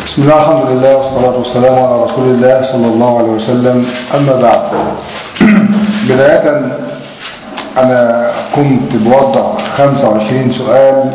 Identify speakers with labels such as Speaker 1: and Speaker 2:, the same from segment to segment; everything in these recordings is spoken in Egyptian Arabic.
Speaker 1: بسم الله الحمد لله والصلاة والسلام على رسول الله صلى الله عليه وسلم أما بعد بداية أنا كنت بوضع 25 سؤال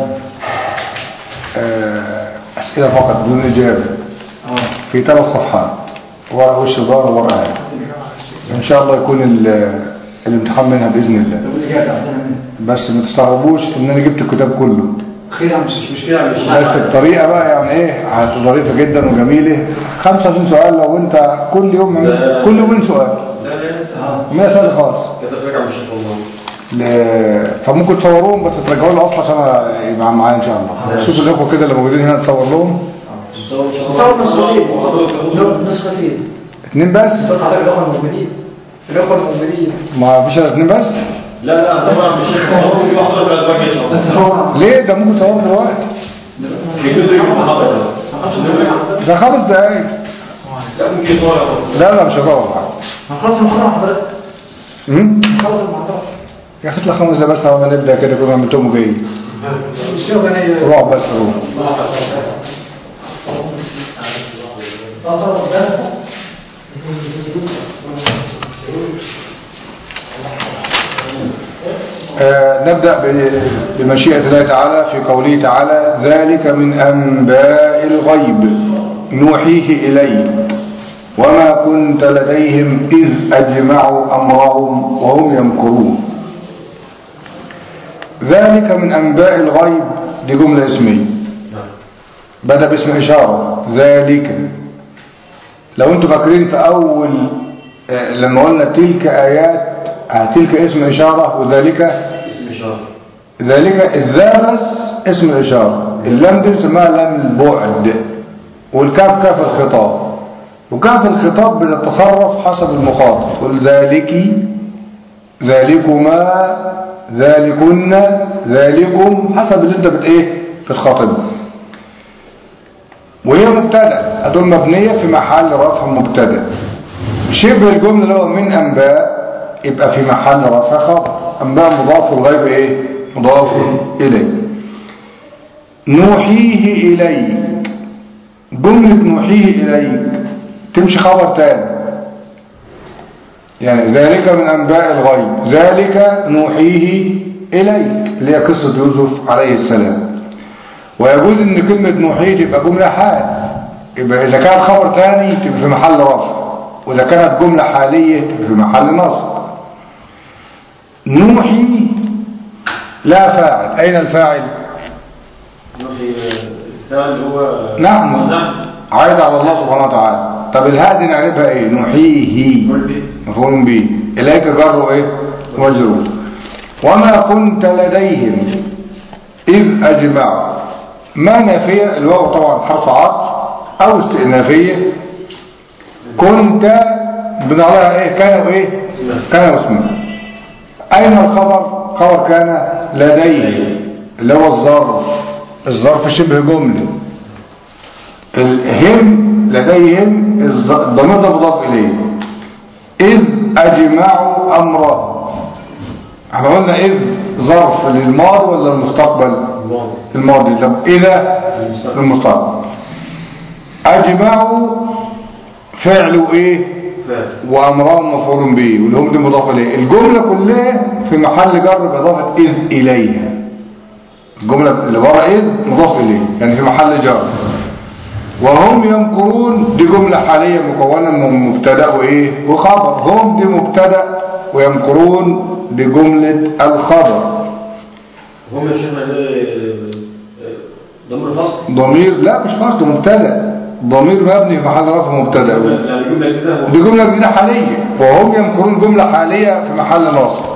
Speaker 1: آه، أسئلة فقط بدون إجابة في ثلاث صفحات ورقة وش ظهر وورقة هذا إن شاء الله يكون ال- الامتحان منها بإذن الله بس ما تستغربوش إن أنا جبت الكتاب كله
Speaker 2: خير مش مشكلة مش
Speaker 1: بس الطريقة بقى يعني ايه هتبقى ظريفة جدا وجميلة 25 سؤال لو انت كل يوم كل يومين سؤال
Speaker 3: لا لا لسه
Speaker 1: ما سهل خالص
Speaker 3: كده راجع من الشيخ والله
Speaker 1: ل- فممكن تصوروهم بس ترجعوا لي اصلا عشان أنا يبقى معايا ان شاء الله شوف الاخوة كده اللي موجودين هنا تصور لهم
Speaker 2: نصور نسختين نسختين
Speaker 1: اتنين بس
Speaker 2: بس على الأخوة المؤمنين الأخوة المؤمنين
Speaker 1: ما فيش الا اتنين بس
Speaker 3: لا لا طبعا مش الشيخ والله في واحد من الاسباب ان شاء الله
Speaker 1: ليه ده ممكن تصور دلوقتي
Speaker 3: في جزء من المحاضره
Speaker 1: ده خمس دقايق
Speaker 3: لا ممكن يطول
Speaker 1: لا لا مش هصور
Speaker 2: هنخلص المحاضرة حضرتك
Speaker 1: امم
Speaker 2: هنخلص المحاضرة
Speaker 1: يا اخي اطلع خمس دقايق بس لما نبدا كده كنا عملتهم وجايين
Speaker 2: الشيخ أنا
Speaker 1: روح بس روح آه، نبدأ ب- بمشيئة الله تعالى في قوله تعالى ذلك من أنباء الغيب نوحيه إليك وما كنت لديهم إذ أجمعوا أمرهم وهم يمكرون ذلك من أنباء الغيب دي جملة اسمية بدأ باسم إشارة ذلك لو انتم فاكرين في أول آه، لما قلنا تلك آيات آه، تلك اسم إشارة وذلك
Speaker 3: اسم اشاره
Speaker 1: ذلك الذالس اسم الإشارة اللام دي اسمها لام البعد والكاف كاف الخطاب وكاف الخطاب بتتصرف حسب المخاطب قل ذلك ذلكما ذلكن ذلكم حسب اللي انت بت ايه بتخاطبه وهي مبتدا هتقول مبنيه في محل رفع مبتدا شبه الجمله اللي هو من انباء يبقى في محل رفع خبر انباء مضاف والغيب ايه مضاف اليه نوحيه اليك جمله نوحيه اليك تمشي خبر تاني يعني ذلك من انباء الغيب ذلك نوحيه اليك اللي هي قصه يوسف عليه السلام ويجوز ان كلمة نوحيه تبقى جملة حال يبقى اذا كان خبر تاني تبقى في محل رفع واذا كانت جملة حالية تبقى في محل نصب نوحي لا فاعل اين الفاعل
Speaker 3: نوحي الثاني اللي هو
Speaker 1: نعم
Speaker 3: نعم
Speaker 1: عايد على الله سبحانه وتعالى طب الهاء دي نعرفها ايه نوحيه
Speaker 3: قول بي
Speaker 1: مفعول به اليك جر ايه مجرور وما كنت لديهم اذ اجمعوا ما نافيه الواو طبعا حرف عطف او استئنافيه كنت بنعلها ايه كان وايه كان واسمه اين الخبر خبر كان لديه اللي هو الظرف الظرف شبه جمله الهم لديهم الظ- الضمير ده مضاف اليه إذ أجمعوا أمره احنا قلنا إذ ظرف للماضي ولا المستقبل الماضي طب إذا للمستقبل أجمعوا فعلوا إيه
Speaker 3: فاهم
Speaker 1: وأمرهم مفعول به واللي هم دي مضاف إليه الجملة كلها في محل جر بإضافة إذ إليها الجملة اللي ورا إذ مضاف إليه يعني في محل جر وهم يمكرون دي جملة حالية مكونة من مبتدا وإيه وخبر هم دي مبتدا ويمكرون دي جملة الخبر
Speaker 3: هم يا شيخنا ده ضمير فصل
Speaker 1: ضمير لا مش فرد مبتدا ضمير مبني في محل رفع مبتدا
Speaker 3: يعني جمله كده
Speaker 1: دي جملة جديدة حالية وهم يمكرون جملة حالية في محل نصب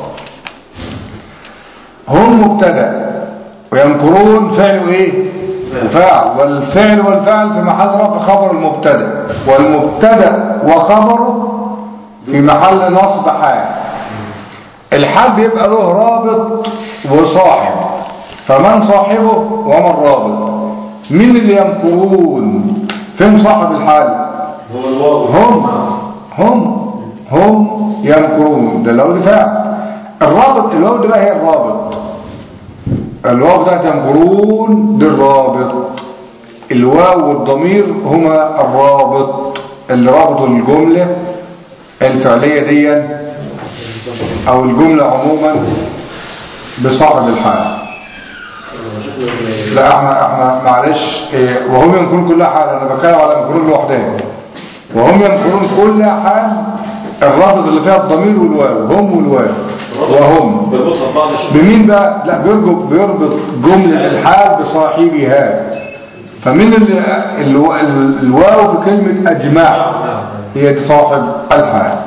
Speaker 1: هم مبتدا ويمكرون فعل ايه وفاعل والفعل والفعل في محل رفع خبر المبتدا والمبتدا وخبره في محل نصب حال الحال بيبقى له رابط وصاحب فمن صاحبه وما الرابط مين اللي يمكرون فين صاحب الحال
Speaker 3: هو الواو
Speaker 1: هم هم هم يمكرون ده لو دفاع الرابط الواو ده بقى هي الرابط الواو ده يمكرون بالرابط الواو والضمير هما الرابط اللي رابط الجملة الفعلية دي او الجملة عموما بصاحب الحال لا احنا احنا معلش إيه، وهم ينكرون كل حال انا بتكلم على ينكرون لوحدهم وهم ينكرون كل حال الرابط اللي فيها الضمير والواو هم والواو وهم
Speaker 3: بيربطها ببعض الشيء
Speaker 1: بمين بقى لا بيربط بيربط جملة الحال بصاحبها فمن ال- الو- ال- الواو بكلمة اجماع هي دي صاحب الحال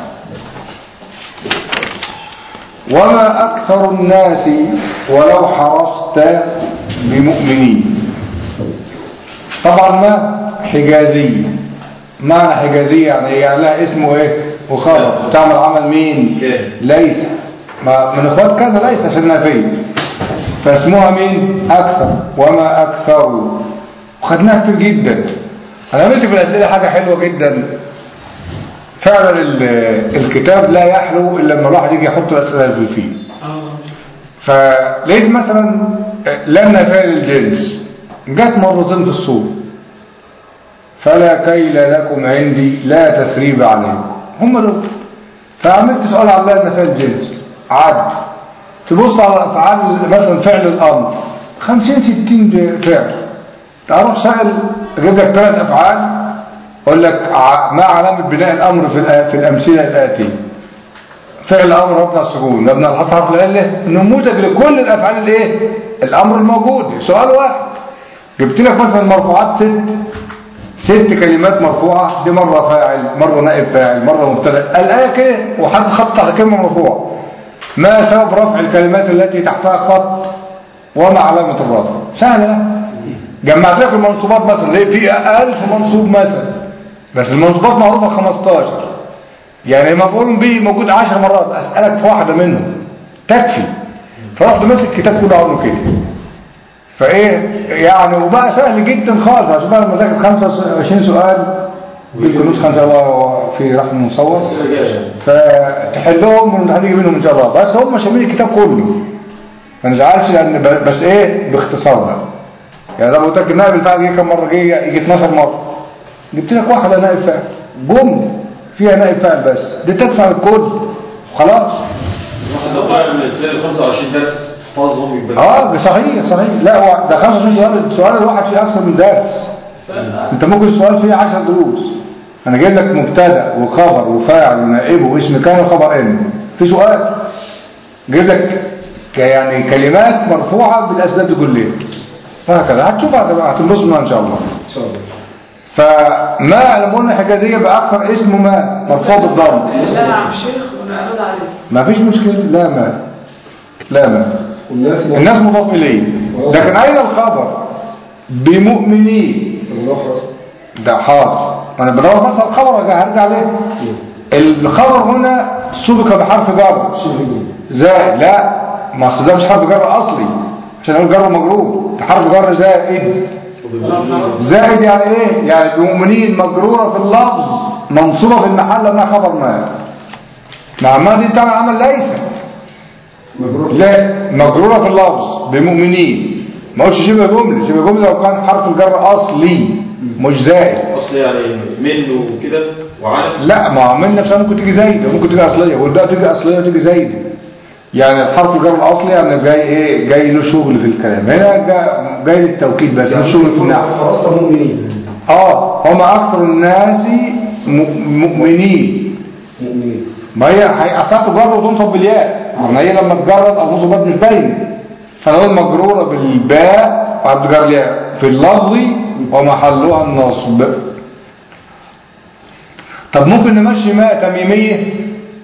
Speaker 1: وما أكثر الناس ولو حرصت بمؤمنين طبعا ما حجازية معنى حجازية يعني إيه؟ يعني لها اسمه ايه وخبر تعمل عمل مين
Speaker 3: كان.
Speaker 1: ليس ما من اخوات كذا ليس عشان نافية فاسمها مين اكثر وما اكثر وخدناها كتير جدا انا عملت في الاسئله حاجه حلوه جدا فعلا ال- الكتاب لا يحلو الا لما الواحد يجي يحط الاسئله اللي فيه فلقيت مثلا لن فعل الجنس جت مرتين في الصورة فلا كيل لكم عندي لا تثريب عليكم هم دول فعملت سؤال عن لن فعل الجنس عادي تبص على افعال مثلا فعل الامر 50 60 فعل تعرف سائل اجيب لك ثلاث افعال اقول لك ع- ما علامه بناء الامر في الآ- في الامثله الاتيه فعل امر مبنى السكون مبنى الحصر حرف العله نموذج لكل الافعال الايه الامر الموجود سؤال واحد جبت لك مثلا مرفوعات ست ست كلمات مرفوعه دي مره فاعل مره نائب فاعل مره مبتدا الايه كده وحد خط على كلمه مرفوعه ما سبب رفع الكلمات التي تحتها خط وما علامه الرفع سهله جمعت لك المنصوبات مثلا ليه في 1000 منصوب مثلا بس المنصوبات معروفه 15 يعني مفعول به موجود 10 مرات اسالك في واحده منهم تكفي فرحت ماسك الكتاب كله عامله كده فايه يعني وبقى سهل جدا خالص عشان بقى لما ذاكر 25 سؤال بالكنوز خمسه هو في رقم مصور فتحلهم وهنيجي منهم ان شاء الله بس هم شاملين الكتاب كله ما نزعلش لان ب- بس ايه باختصار بقى يعني زي ما قلت لك النائب الفاعل جه كم مره جه يجي 12 مره جبت لك واحده نائب فاعل جمله فيها نائب فاعل بس دي تدفع الكل خلاص
Speaker 3: الواحد لو طالع من ال 25 درس حفظهم يبقى
Speaker 1: اه صحيح صحيح لا هو ده 25 سؤال السؤال الواحد فيه اكثر من درس انت ممكن السؤال فيه 10 دروس انا جايب لك مبتدا وخبر وفاعل ونائبه واسم كان وخبر ان في سؤال جايب لك ك- يعني كلمات مرفوعه بالاسباب دي كلها وهكذا هتشوف هت- هتنبسط منها ان شاء الله
Speaker 2: ان شاء الله
Speaker 1: فما لما قلنا حجازيه باكثر اسمه ما مرفوع بالضم
Speaker 2: لا يا عم الشيخ ونعرض عليه
Speaker 1: ما فيش مشكله لا ما لا ما
Speaker 2: والناس
Speaker 1: الناس مضاف اليه لكن اين الخبر بمؤمنين ده حاضر انا بدور بس على الخبر أرجع- هرجع عليه الخبر هنا سبق بحرف جر زائد لا ما اصل ده مش حرف جر اصلي عشان اقول جر مجرور ده حرف جر زائد زائد يعني ايه يعني بمؤمنين مجروره في اللفظ منصوبه في المحل لما خبر ما مع ما دي بتعمل عمل ليس لا مجروره في اللفظ بمؤمنين ما قلتش شبه جمله شبه جمله لو كان حرف الجر اصلي مش زائد
Speaker 3: اصل يعني منه وكده وعن
Speaker 1: لا ما هو من نفسها ممكن تيجي زايده ممكن تيجي اصليه والباقي تيجي اصليه وتيجي زايده يعني الحرف الجر الاصلي يعني جاي ايه جاي له شغل في الكلام هنا جا- جاي للتوكيد بس مش شغل في النحو
Speaker 2: خلاص مؤمنين
Speaker 1: اه هم اكثر الناس م- مؤمنين
Speaker 2: مؤمنين
Speaker 1: ما هي هي اصلا تجرد وتنصب بالياء ما هي لما تجرد النصوبات مش باينه فنقول مجروره بالباء وهتجر الياء في اللفظ ومحلها النصب طب ممكن نمشي ما تميميه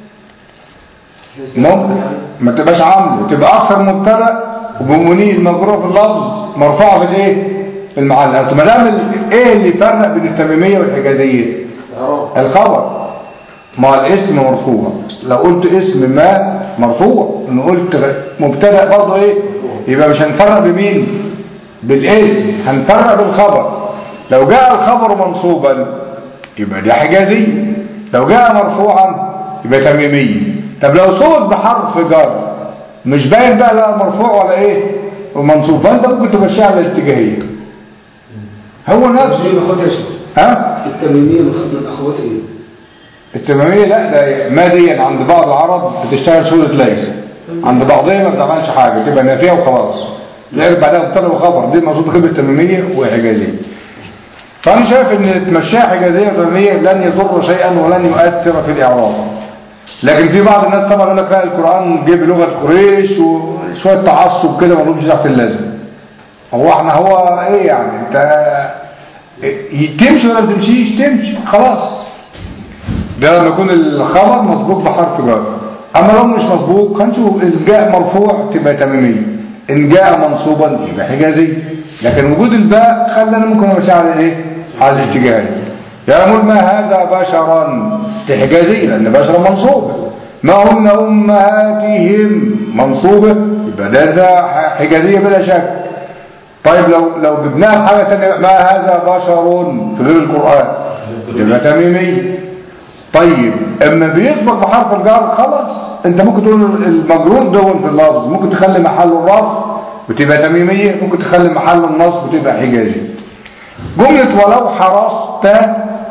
Speaker 1: ممكن ما تبقاش عامله تبقى اكثر مبتدا وبمؤمنين مجروره في اللفظ مرفوعه في الايه في المعلم ما دام ال- ايه اللي يفرق بين التميميه والحجازيه الخبر ما الاسم مرفوع لو قلت اسم ما مرفوع ان قلت مبتدا برضه ايه يبقى مش هنفرق بمين بالاسم هنفرق بالخبر لو جاء الخبر منصوبا يبقى ده حجازي لو جاء مرفوعا يبقى تميمي طب لو صوت بحرف جر مش باين بقى لا مرفوع ولا ايه ومنصوب فانت ممكن تمشيها على الاتجاهيه هو
Speaker 2: التميمية
Speaker 1: نفسه
Speaker 2: من أخوات يا شيخ
Speaker 1: ها
Speaker 2: التميمية من خ- من أخوات إيه؟
Speaker 1: التمامية لا ده ماديا عند بعض العرب بتشتغل شغلة ليس عند بعضهم ما بتعملش حاجة تبقى نافية وخلاص تلاقي بعدها مبتدا وخبر دي المقصود كلمة التمامية وحجازية فأنا شايف إن تمشيها حجازية وتمامية لن يضر شيئا ولن يؤثر في الإعراب لكن في بعض الناس طبعا يقول لك لا القرآن جه بلغة قريش وشوية تعصب كده ملوش تحت اللازم هو احنا هو ايه يعني انت تمشي ولا ما تمشيش تمشي خلاص ده لما يكون الخبر مسبوق بحرف جر اما لو مش مسبوق هنشوف ان جاء مرفوع تبقى تمامية ان جاء منصوبا يبقى حجازي لكن وجود الباء خلينا ممكن نمشي على ايه على الاتجاه يقول ما هذا بشرا دي حجازية لان بشرا منصوبة ما هن امهاتهم منصوبة يبقى ده ده حجازية بلا شك طيب لو لو جبناها بحاجة تانية ما هذا بشر في غير القرآن يبقى تميمي طيب اما بيسبق بحرف الجر خلاص انت ممكن تقول المجرور دون في اللفظ ممكن تخلي محله الرفع وتبقى تميمية ممكن تخلي محله النصب وتبقى حجازي جملة ولو حرصت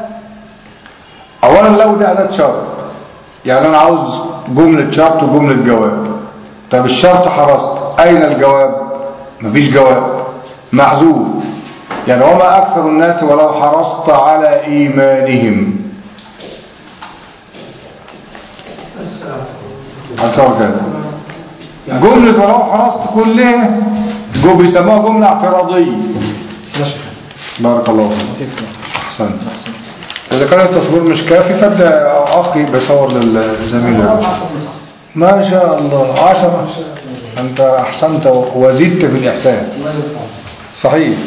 Speaker 1: اولا لو ده اداة شرط يعني انا عاوز جملة شرط وجملة جواب طب الشرط حرصت اين الجواب مفيش جواب محذوف يعني وما اكثر الناس ولو حرصت على ايمانهم هتصور كده جملة ولو حرصت كلها جو بيسموها جملة اعتراضية بارك الله فيك احسنت اذا كان التصوير مش كافي فابدا اخي بيصور للزميل ده. ما شاء الله عشرة انت احسنت وزدت في الاحسان صحيح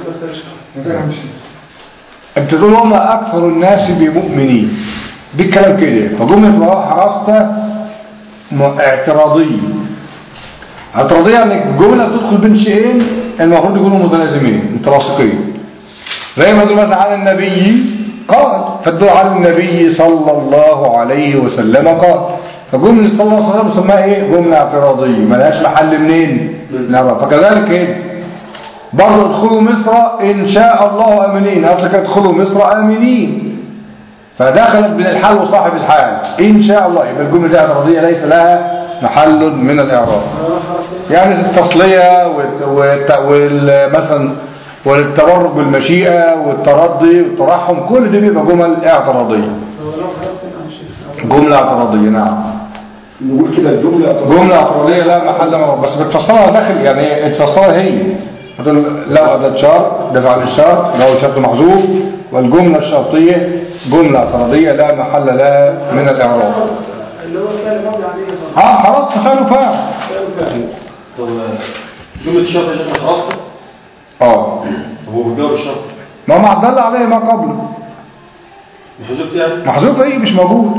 Speaker 1: انت تقول هم اكثر الناس بمؤمنين دي الكلام كده فجملة ولو حرصت م- اعتراضية اعتراضية يعني الجملة بتدخل بين شيئين المفروض يكونوا متلازمين متلاصقين زي ما تقول مثلا عن النبي قال فالدعاء على النبي صلى الله عليه وسلم قال فجملة صلى الله عليه وسلم اسمها ايه جملة اعتراضية ملهاش محل منين نعم فكذلك ايه برضه ادخلوا مصر ان شاء الله امنين اصلك ادخلوا مصر امنين فدخلت بين الحال وصاحب الحال ان شاء الله يبقى الجملة دي اعتراضية ليس لها محل من الاعراب يعني التصلية والت- والت- وال- مثلا والتبرك بالمشيئة والترضي والترحم كل دي بيبقى جمل اعتراضية جملة اعتراضية نعم
Speaker 2: نقول كده الجملة
Speaker 1: جملة اعتراضية لا محل من بس بتفصلها داخل يعني التفصلها هي هتقول لو أداة شرط دفع عن الشرط لو شرط محذوف والجملة الشرطية جملة اعتراضية لا محل لها من الإعراب
Speaker 2: اللي هو كان ماضي عليه صح
Speaker 1: اه خلاص تخيلوا فاعل
Speaker 3: طب جملة الشرط يا شيخ خلاص
Speaker 1: اه
Speaker 3: طب هو بيجاوب الشرط
Speaker 1: ما هو معدل عليه ما قبله
Speaker 3: محذوف يعني
Speaker 1: محذوف ايه مش موجود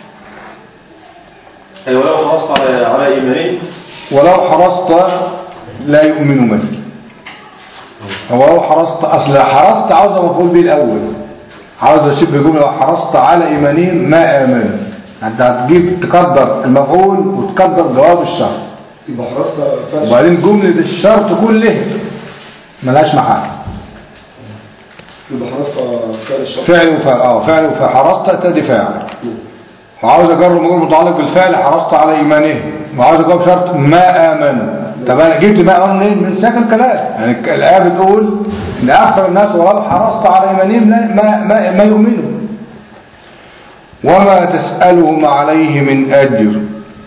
Speaker 3: ايوه لو خلصت على على ايمانين
Speaker 1: ولو حرصت لا يؤمن مثل هو لو حرصت اصل حرصت عاوز مفعول به الاول عاوز اشبه جمله حرصت على ايمانهم ما امنوا انت هتجيب تقدر المفعول وتقدر جواب الشرط
Speaker 2: يبقى حرصت فعل
Speaker 1: وبعدين جمله الشرط كلها ملهاش محل
Speaker 2: يبقى حرصت فعل الشرط
Speaker 1: فعل وفعل اه فعل وفعل حرصت تدي فاعل وعاوز اجرب مجرد متعلق بالفعل حرصت على ايمانهم وعاوز اجاوب شرط ما امنوا طب انا جبت ما امنوا منين من ساكن الكلام يعني الك- الايه بتقول ان اكثر الناس ولو حرصت على ايمانهم لا- ما ما, ما يؤمنوا وما تسالهم عليه من اجر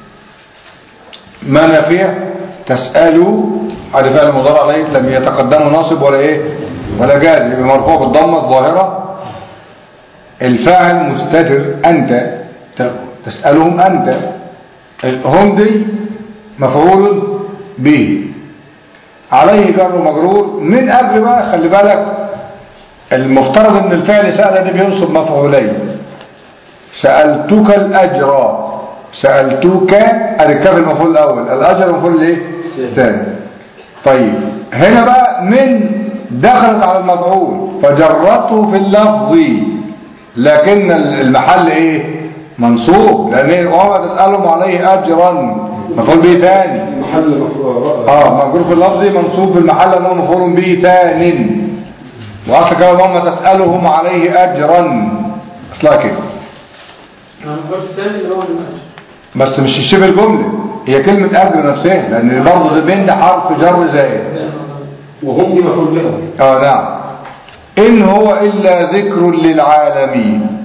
Speaker 1: ما نافيه تسالوا على فعل المضارع عليه لم يتقدمه ناصب ولا ايه ولا جازم يبقى مرفوع بالضمه الظاهره الفاعل مستتر أنت ت- تسألهم أنت هم دي مفعول به عليه جر ومجرور من قبل بقى خلي بالك المفترض ان الفعل سأل ده بينصب مفعولين سألتك الأجر سألتك الكاف المفعول الأول الأجر المفعول الايه الثاني طيب هنا بقى من دخلت على المفعول فجرته في اللفظ لكن المحل ايه منصوب لان إيه؟ وما تسألهم عليه اجرا مفعول به ثاني
Speaker 2: محل مفروض
Speaker 1: اه مجرور في اللفظ منصوب في المحل انه مفعول به ثان واصل كلام اللهم تسالهم عليه اجرا اصلها كده
Speaker 4: أنا الجزء الثاني اللي هو المنهج
Speaker 1: بس مش شبه الجمله هي كلمه اجر نفسها لان برضه ده بين ده حرف جر زائد
Speaker 2: وهم دي مفعول بهم
Speaker 1: اه نعم إن هو إلا ذكر للعالمين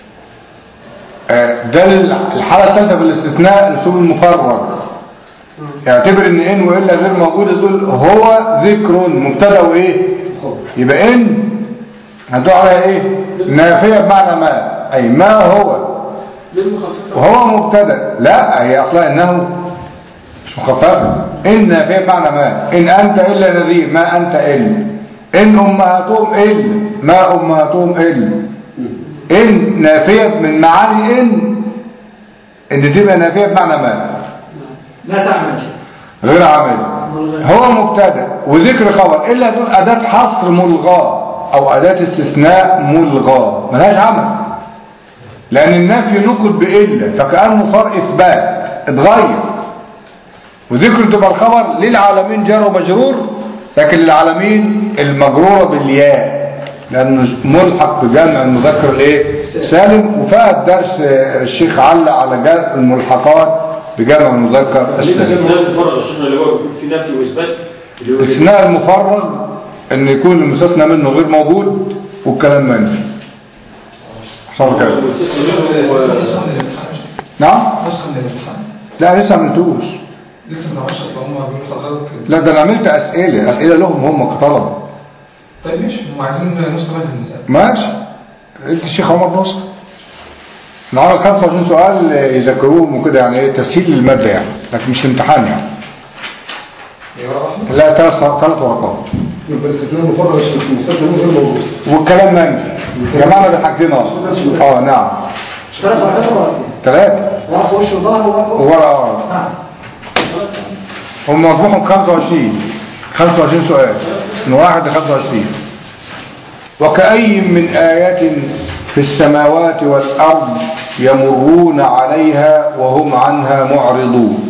Speaker 1: آه، ده الحالة الثالثة في الاستثناء الأسلوب المفرغ اعتبر ان ان والا غير موجودة تقول هو ذكر مبتدا وايه يبقى ان هتقول عليها ايه نافية بمعنى ما اي ما هو
Speaker 4: للمخففة
Speaker 1: وهو مبتدا لا هي اصلا انه مش مخففه ان نافيه بمعنى ما ان انت الا نذير ما انت الا ان امهاتهم الا ما امهاتهم الا ان نافيه من معاني ان ان تبقى نافيه بمعنى ما
Speaker 4: لا تعمل
Speaker 1: غير عامل هو مبتدا وذكر خبر الا دول اداه حصر ملغاه او اداه استثناء ملغاه ملهاش عمل لان النفي نقل بالا فكانه صار اثبات اتغير وذكر تبقى الخبر للعالمين جار ومجرور لكن للعالمين المجروره بالياء لانه ملحق بجمع المذكر الايه سالم وفات درس الشيخ علق على جمع الملحقات بجمع المذكر السالم
Speaker 3: الاستثناء المفرغ الشيخنا اللي هو في نفي واثبات اللي هو
Speaker 1: الاستثناء المفرغ ان يكون المستثنى منه غير موجود والكلام منفي صار كده
Speaker 3: والاستثناء
Speaker 1: نعم
Speaker 5: نسخة من الامتحان
Speaker 1: لا لسه ما عملتوش
Speaker 5: لسه ما عملش اصل هم بيقولوا حضرتك
Speaker 1: لا ده انا عملت اسئله اسئله لهم هم كطلبه
Speaker 5: طيب ماشي هم عايزين نسخة منها المسألة
Speaker 1: ماشي انت الشيخ عمر نصر نعمل 25 سؤال يذكروهم وكده يعني ايه تسهيل للماده يعني لكن مش امتحان يعني
Speaker 5: هي ورقة واحدة
Speaker 1: لا ثلاث ثلاث ورقات
Speaker 2: يبقى الاستثناء المفرغ المستثنى منه غير موجود
Speaker 1: والكلام منفي جمعنا بالحاجتين اصلا اه نعم
Speaker 4: ثلاث ورقات ولا
Speaker 1: ثلاثه
Speaker 4: ورقة في وش وظهر وورقة
Speaker 1: ورقه اه
Speaker 4: نعم
Speaker 1: هم مطبوعهم 25 25 سؤال من واحد ل 25 وكأي من آيات في السماوات والأرض يمرون عليها وهم عنها معرضون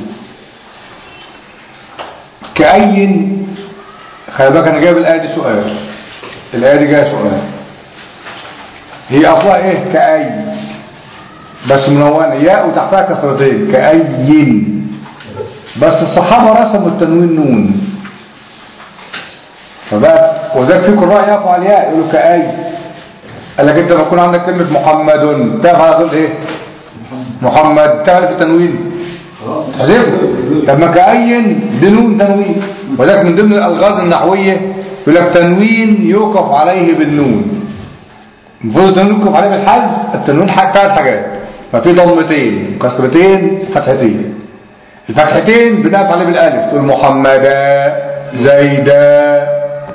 Speaker 1: كأي خلي بالك أنا جايب الآية دي سؤال الآية دي جاية سؤال هي أصلها إيه كأي بس منونة ياء وتحتها كسرتين كأي بس الصحابة رسموا التنوين نون فبقى وذلك في قراء يقف على الياء يقولوا كأي قال لك انت لما يكون عندك كلمة محمد تعرف على طول ايه محمد تعرف التنوين حذفه لما كأي دي نون تنوين وذلك من ضمن الألغاز النحوية يقول لك تنوين يوقف عليه بالنون المفروض التنوين يوقف عليه بالحذف التنوين حاجة ثلاث حاجات ففي ضمتين كسرتين فتحتين الفتحتين بنقف عليه بالالف تقول محمدا زيدا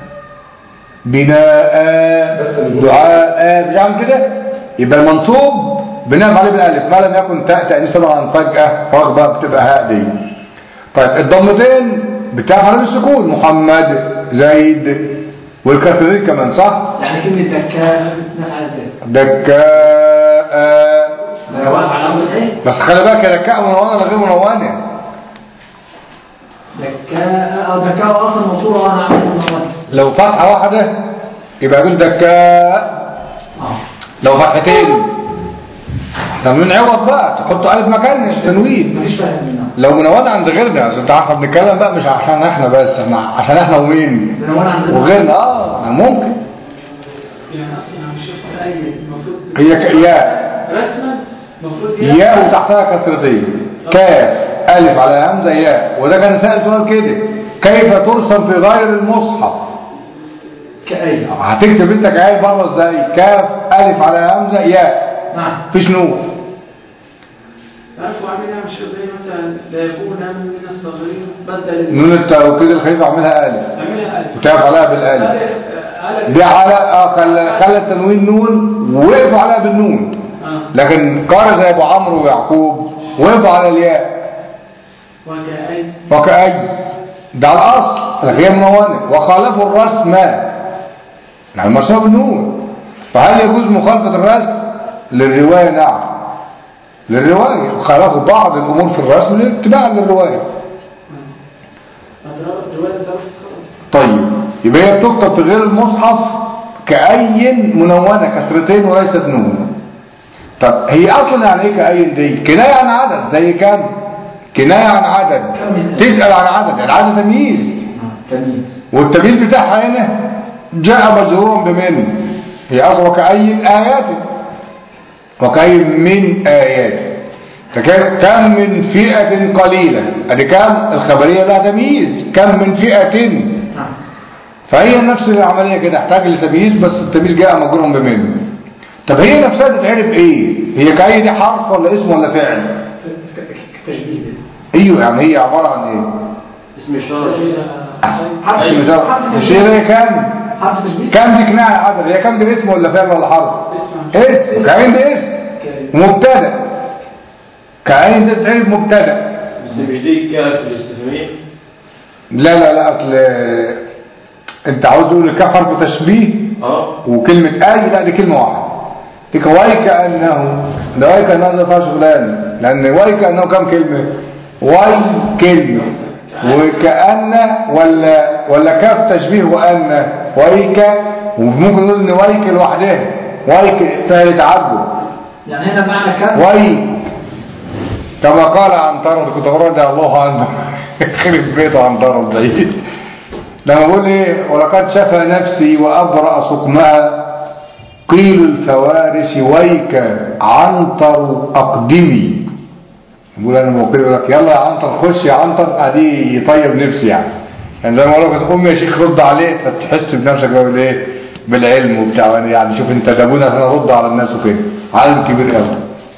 Speaker 1: بناء دعاء بتعمل كده يبقى المنصوب بنقف عليه بالالف ما لم يكن تاء تانيث طبعا فجاه رغبه بتبقى هاء دي طيب الضمتين بتقف عليه بالسكون محمد زيد والكسرتين كمان صح
Speaker 4: يعني كلمة دكاء بتنفع على ذلك
Speaker 1: دكاء
Speaker 4: لا واقف على أمر إيه
Speaker 1: بس خلي بالك يا دكاء منونه ولا غير منونه
Speaker 4: دكاء أو دكاء أصلا موصولة وأنا عامل المواد
Speaker 1: لو فتحة واحدة يبقى يقول دكاء
Speaker 4: آه
Speaker 1: لو فتحتين تنوين عوض بقى تحط ألف مكان تنوين
Speaker 4: مفيش فاهم منها
Speaker 1: لو منونة عند غيرنا عشان انت احنا بنتكلم بقى مش عشان احنا بس احنا عشان احنا ومين
Speaker 4: منونة عندنا
Speaker 1: وغيرنا اه ممكن
Speaker 4: يعني أصلا مش شايف أي المفروض
Speaker 1: هي ك- ياء
Speaker 4: رسما المفروض
Speaker 1: ياء وتحتها كسرتين كاف ألف على همزة ياء وده كان سأل سؤال كده كيف ترسم في غير المصحف
Speaker 4: كأي
Speaker 1: هتكتب انت كاف بره ازاي كاف ألف على همزة ياء
Speaker 4: نعم
Speaker 1: فيش نور
Speaker 4: عارفوا عاملها مش زي مثلا لا يكون من الصغيرين بدل
Speaker 1: نون التوكيد الخفيف اعملها ألف
Speaker 4: اعملها ألف
Speaker 1: وتعرف عليها بالألف
Speaker 4: ألف ألف
Speaker 1: دي على اه خلى خلى التنوين نون ووقفوا عليها بالنون
Speaker 4: آه
Speaker 1: لكن قارئ زي ابو عمرو ويعقوب وقفوا على الياء
Speaker 4: وكأي
Speaker 1: وكأي ده على الأصل لكن هي منونة وخالفوا الرسم يعني المرسوم بالنون فهل يجوز مخالفة الرسم للرواية نعم للرواية وخالفوا بعض الأمور في الرسم اتباعا للرواية
Speaker 4: أضرار الرواية ضرب خلاص
Speaker 1: طيب يبقى هي بتكتب في غير المصحف كأي منونة كسرتين وليست نون طب هي اصلا يعني ايه كأي دي كناية عن عدد زي كم كناية عن عدد تسأل عن عدد العدد تمييز
Speaker 5: تمييز
Speaker 1: والتمييز بتاعها هنا جاء مجرورا بمن هي اصلا وكأي آيات وكأي من آيات فكان كم من فئة قليلة ادي كم الخبرية لها تمييز كم من فئة
Speaker 5: نعم
Speaker 1: فهي نفس العملية كده تحتاج لتمييز بس التمييز جاء مجرور بمن طب هي نفسها تتعرف ايه هي كأي دي حرف ولا اسم ولا فعل
Speaker 5: تجديد
Speaker 1: ايوه يعني هي عبارة عن ايه
Speaker 3: اسم الشرط
Speaker 5: حرف
Speaker 1: اسم ده
Speaker 5: حرف
Speaker 1: مش هي كام
Speaker 5: حرف تجديد
Speaker 1: كام دي كناية عدد هي كام دي اسم ولا فعل ولا حرف
Speaker 4: اسم
Speaker 1: اسم كأين دي اسم مبتدا كأين دي تعرف مبتدا
Speaker 3: بس مش دي كاف الاستفهامية
Speaker 1: لا لا لا اصل انت عاوز تقول الكاف حرف تشبيه
Speaker 3: اه
Speaker 1: وكلمة اي لا دي كلمة واحدة دي ويك انه ده ويك انه ده فيها شغلانه لان ويك انه كم كلمة وي كلمة وكأن ولا ولا كاف تشبيه وأن ويك وممكن نقول ان ويك لوحدها ويك فعل تعجب
Speaker 5: يعني هنا معنى كم
Speaker 1: ويك كما قال عنترة كنت بقول ده الله عنه يخرب بيته عنترة بعيد لما بقول ايه ولقد شفى نفسي وأبرأ سقمها قيل الفوارس ويك عنتر أقدمي يقول انا موكل يقول لك يلا يا عنتر خش يا عنتر ادي يطيب نفسي يعني يعني زي ما اقول لك قوم يا شيخ رد عليه فتحس بنفسك بقى بالايه بالعلم وبتاع يعني شوف انت دابونا عشان ارد على الناس وكده عالم كبير قوي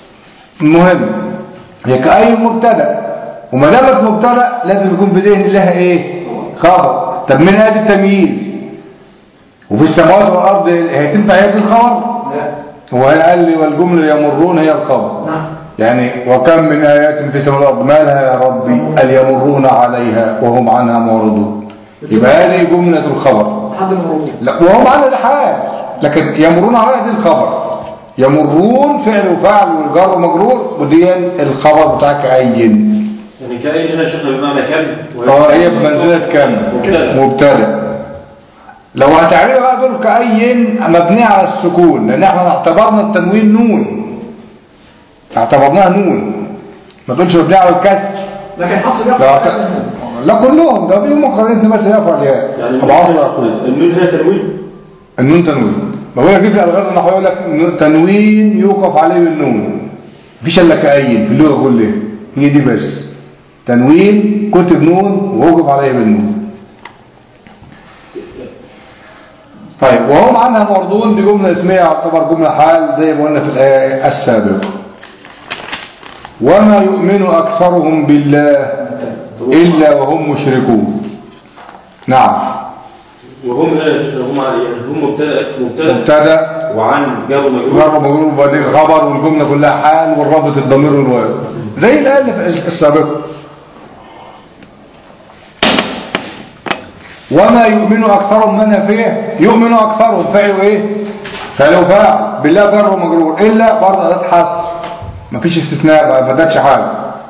Speaker 1: المهم هي كأي مبتدا وما دامت مبتدا لازم يكون في ذهن لها ايه خبر طب من هذه التمييز وفي السماوات والارض هي تنفع هي بالخبر
Speaker 5: لا
Speaker 1: هو قال لي والجمله يمرون هي الخبر
Speaker 5: نعم
Speaker 1: يعني وكم من آيات في سماء الأرض ما لها يا ربي أن يمرون عليها وهم عنها معرضون يبقى هذه جملة الخبر
Speaker 5: حد الموضوع
Speaker 1: لا وهم عنها الحال لكن يمرون عليها دي الخبر يمرون فعل وفعل والجر مجرور ودي الخبر بتاعك أين
Speaker 3: يعني كأي هنا شيخنا بمعنى كم
Speaker 1: اه هي بمنزلة كم
Speaker 3: مبتدأ.
Speaker 1: مبتدا لو هتعرفها بقى دول كأين مبنية على السكون لأن احنا اعتبرنا التنوين نون اعتبرناها نون ما تقولش مبنية على الكسر
Speaker 5: لكن حفص
Speaker 1: لا,
Speaker 5: بيقع
Speaker 1: لا كلهم ده فيهم مقارنة بس يفعل ياء
Speaker 3: يعني
Speaker 1: طب عمرو يقول
Speaker 3: النون هنا تنوين
Speaker 1: النون تنوين ما بقول لك في الغاز النحوي يقول لك إنه تنوين يوقف عليه بالنون مفيش الا كأين في اللغة كلها هي دي بس تنوين كتب نون ووقف عليه بالنون طيب وهم عنها مرضون دي جملة اسمية يعتبر جملة حال زي ما قلنا في الآية السابقة وما يؤمن أكثرهم بالله إلا وهم مشركون نعم
Speaker 3: وهم هنا يا شيخنا هم على يعني هم مبتدأ مبتدأ
Speaker 1: مبتدا
Speaker 3: وعن جار ومجرور
Speaker 1: جر مجرور وبعدين خبر والجملة كلها حال والرابط الضمير والواو زي الآية اللي في السابقة وما يؤمن أكثرهم من فيه يؤمن أكثرهم فعلوا إيه فعلوا فاعل بالله جر ومجرور إلا برضه أداة حصر مفيش استثناء ما بدأتش حاجة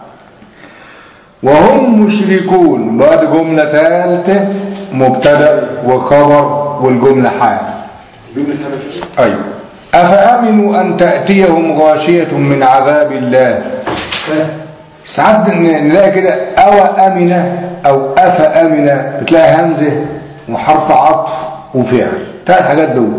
Speaker 1: وهم مشركون بعد جملة ثالثة مبتدأ وخبر والجملة حال
Speaker 3: جملة هذا كده
Speaker 1: أيوة أفأمنوا أن تأتيهم غاشية من عذاب الله ساعات ن- نلاقي كده أو أمنة أو أفأمنة بتلاقي همزة وحرف عطف وفعل ثلاث حاجات دول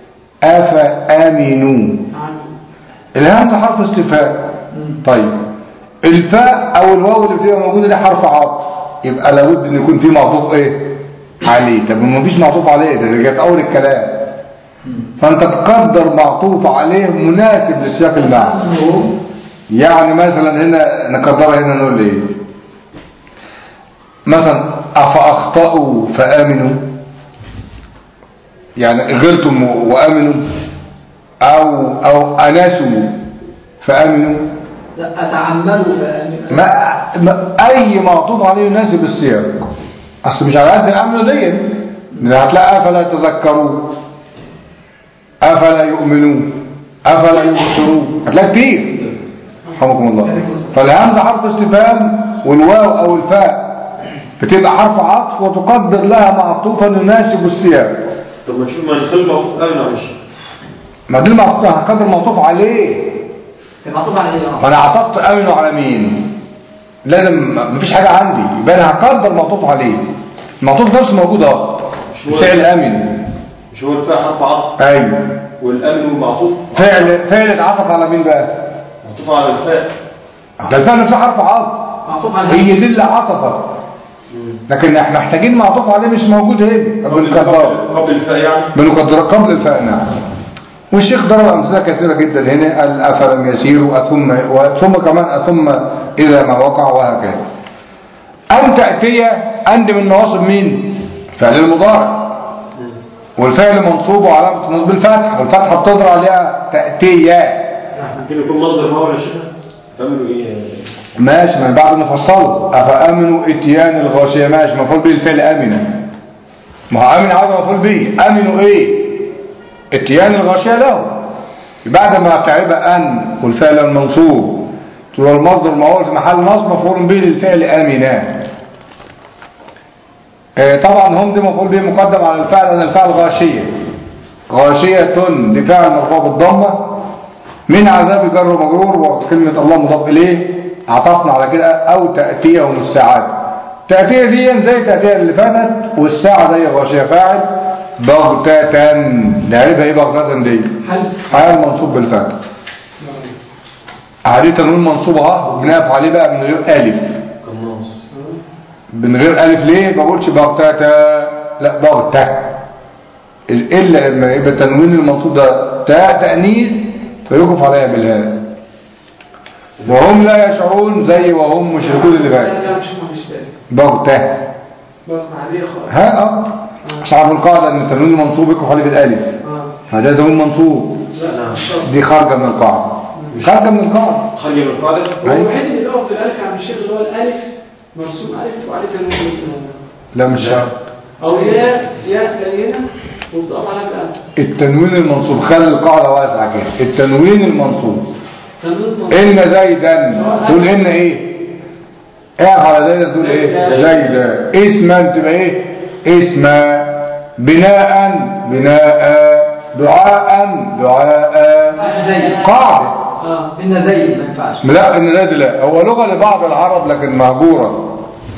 Speaker 1: أفأمنوا الهمزة حرف استفهام طيب الفاء أو الواو اللي بتبقى موجودة دي حرف عطف يبقى لابد إن يكون في معطوف إيه عليه طب ما فيش معطوف عليه ده اللي جاي في أول الكلام فأنت تقدر معطوف عليه مناسب للسياق المعنى يعني مثلا هنا نقدرها هنا نقول ايه مثلا أفأخطأوا فآمنوا يعني غلطوا وآمنوا أو أو أناسوا فآمنوا
Speaker 5: لا أتعملوا فأمن
Speaker 1: ما, ما أي معطوف عليه يناسب السياق أصل مش على قد الأمن دي لأن هتلاقي أفلا تذكروا أفلا يؤمنوا أفلا يبصروا هتلاقي كتير رحمكم الله فالهمزة حرف استفهام والواو أو الفاء بتبقى حرف عطف وتقدر لها معطوفا يناسب السياق
Speaker 3: طب ما نشوف ما نخلي معطوف امن معلش
Speaker 1: ما دي المعطوف هقدر معطوف عليه
Speaker 5: كان معطوف على ايه
Speaker 1: ما انا عطفت امنه على مين لازم مفيش حاجة عندي يبقى انا هقدر معطوف عليه المعطوف نفسه موجود اهو
Speaker 3: هو-
Speaker 1: فعل امن
Speaker 3: مش هو الفاء حرف عطف
Speaker 1: ايوه
Speaker 3: والامن معطوف
Speaker 1: فعل فعل اتعطف على مين بقى
Speaker 3: معطوف على الفاء
Speaker 1: ده الفعل نفسه حرف عطف
Speaker 5: معطوف على
Speaker 1: هي دي اللي عطفت لكن احنا محتاجين معطوف عليه مش موجود هنا
Speaker 3: قبل
Speaker 1: بنقدره
Speaker 3: قبل الفاء يعني
Speaker 1: بنقدر قبل الفاء نعم والشيخ ضرب امثله كثيره جدا هنا قال افلم يسيروا اثم وثم كمان اثم اذا ما وقع وهكذا ان تاتي اند من نواصب مين فعل المضارع والفعل منصوب وعلامه نصب الفتح والفتحه بتضرب عليها تاتي
Speaker 3: ممكن يكون مصدر ما هو ولا شيء تعملوا ايه
Speaker 1: ماشي من بعد نفصله أفأمنوا اتيان الغاشية ماشي مفعول به الفعل أمنة ما هو أمن عاوز مفعول به أمنوا إيه اتيان الغاشية له بعد ما تعب أن والفعل المنصوب تقول المصدر ما هو في محل نصب مفعول به للفعل أمنا آه، طبعا هم دي مفعول به مقدم على الفعل لأن الفعل غاشية غاشية دي فعل مرفوع بالضمة من عذاب جر ومجرور وكلمة الله مضاف إليه عطفنا على كده أو تأتيهم الساعات تأتيه دي زي تأتيه اللي فاتت والساعة زي غاشية فاعل بغتة نعرفها ايه بغتة دي
Speaker 5: حل
Speaker 1: حال منصوب بالفتح عليه تنوين منصوب اهو بنقف عليه بقى من غير ألف
Speaker 3: قناص
Speaker 1: من غير ألف ليه ما بقولش بغتة لا بغتة إلا لما يبقى التنوين المنصوب ده تاء تأنيث فيوقف عليها بالهاء وهم لا يشعرون زي وهم مشركون اللي فات
Speaker 4: لا مش مش تاني
Speaker 1: بغتة
Speaker 4: بقى عادية خالص
Speaker 1: ها اه أصحاب القاعدة أن التنوين المنصوب يوقف عليه بالألف
Speaker 4: اه
Speaker 1: هذا تنوين منصوب
Speaker 4: لا مش شرط.
Speaker 1: دي خارجة من القاعدة خارجة من القاعدة
Speaker 3: خرج من القاعدة
Speaker 4: هو الوحيد اللي بيقف بالالف عن الشيخ اللي هو الالف مرسوم الف وعليه تنوين
Speaker 1: لا مش شرط
Speaker 4: او ياء ياء بينه وبتقف عليها بالالف
Speaker 1: التنوين المنصوب خلي القاعدة واسعة كده التنوين المنصوب
Speaker 4: تنوين منصوب.
Speaker 1: إن زيدا تقول إن إيه اقف على زيدا تقول إيه زيدا اسما تبقى إيه اسما بناء بناء دعاء دعاء
Speaker 5: زي
Speaker 1: قاعدة
Speaker 5: اه ان زي ما ينفعش
Speaker 1: لا إن زيد لا هو لغة لبعض العرب لكن مهجورة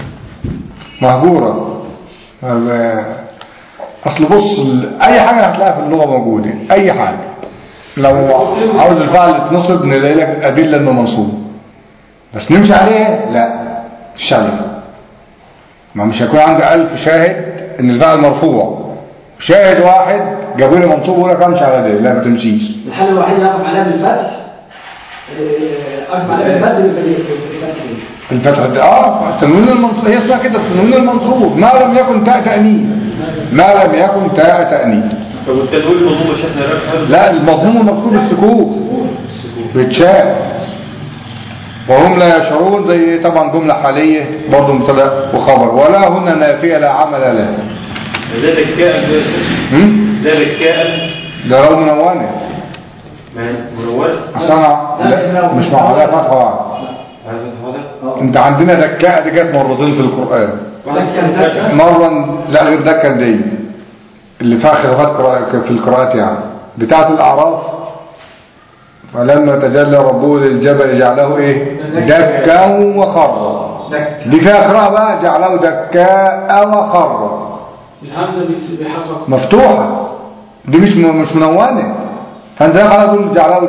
Speaker 1: مهجورة ما- أصل بص ال- أي حاجة هتلاقيها في اللغة موجودة أي حاجة لو عاوز الفعل يتنصب نلاقي لك أدلة إنه منصوب بس نمشي عليه لا مش عليه ما مش هيكون عندي ألف شاهد إن الفعل مرفوع شاهد واحد جابوا لي منصوب ولا كان مش على ده لا ما تمشيش
Speaker 5: الحل الوحيد اللي اقف عليها بالفتح آه، اقف عليها بالفتح بالفتح
Speaker 1: الفتحة دي اه التنوين المنصوب هي اسمها كده التنوين المنصوب ما لم يكن تاء تأنيث ما لم يكن تاء تأنيث
Speaker 3: طب والتنوين المضموم يا شيخنا يا هذا
Speaker 1: لا المضموم المكتوب السكون بتشاء وهم لا يشعرون زي طبعا جملة حالية برضه مبتدا وخبر ولا هن نافية لا عمل لها
Speaker 3: ذلك كائن
Speaker 1: هم؟
Speaker 3: ذلك كائن
Speaker 1: ده لو منونة
Speaker 3: ما منور
Speaker 1: أصل أنا لا مش مع عليها فتحة واحدة
Speaker 3: هذا هذا
Speaker 1: انت عندنا دكاء دي جت مرتين في القرآن
Speaker 5: دكة دكة
Speaker 1: مرة لا غير دكا دي اللي فيها خلافات قراءة- في القراءات يعني بتاعة الأعراف فلما تجلى ربه للجبل جعله ايه دكا وخر
Speaker 5: دكة
Speaker 1: دي فيها قراءة بقى جعله دكاء وخر
Speaker 4: الهمزة بيس- بيحرك
Speaker 1: مفتوحة دي مش م- مش منونة فانت على طول جعله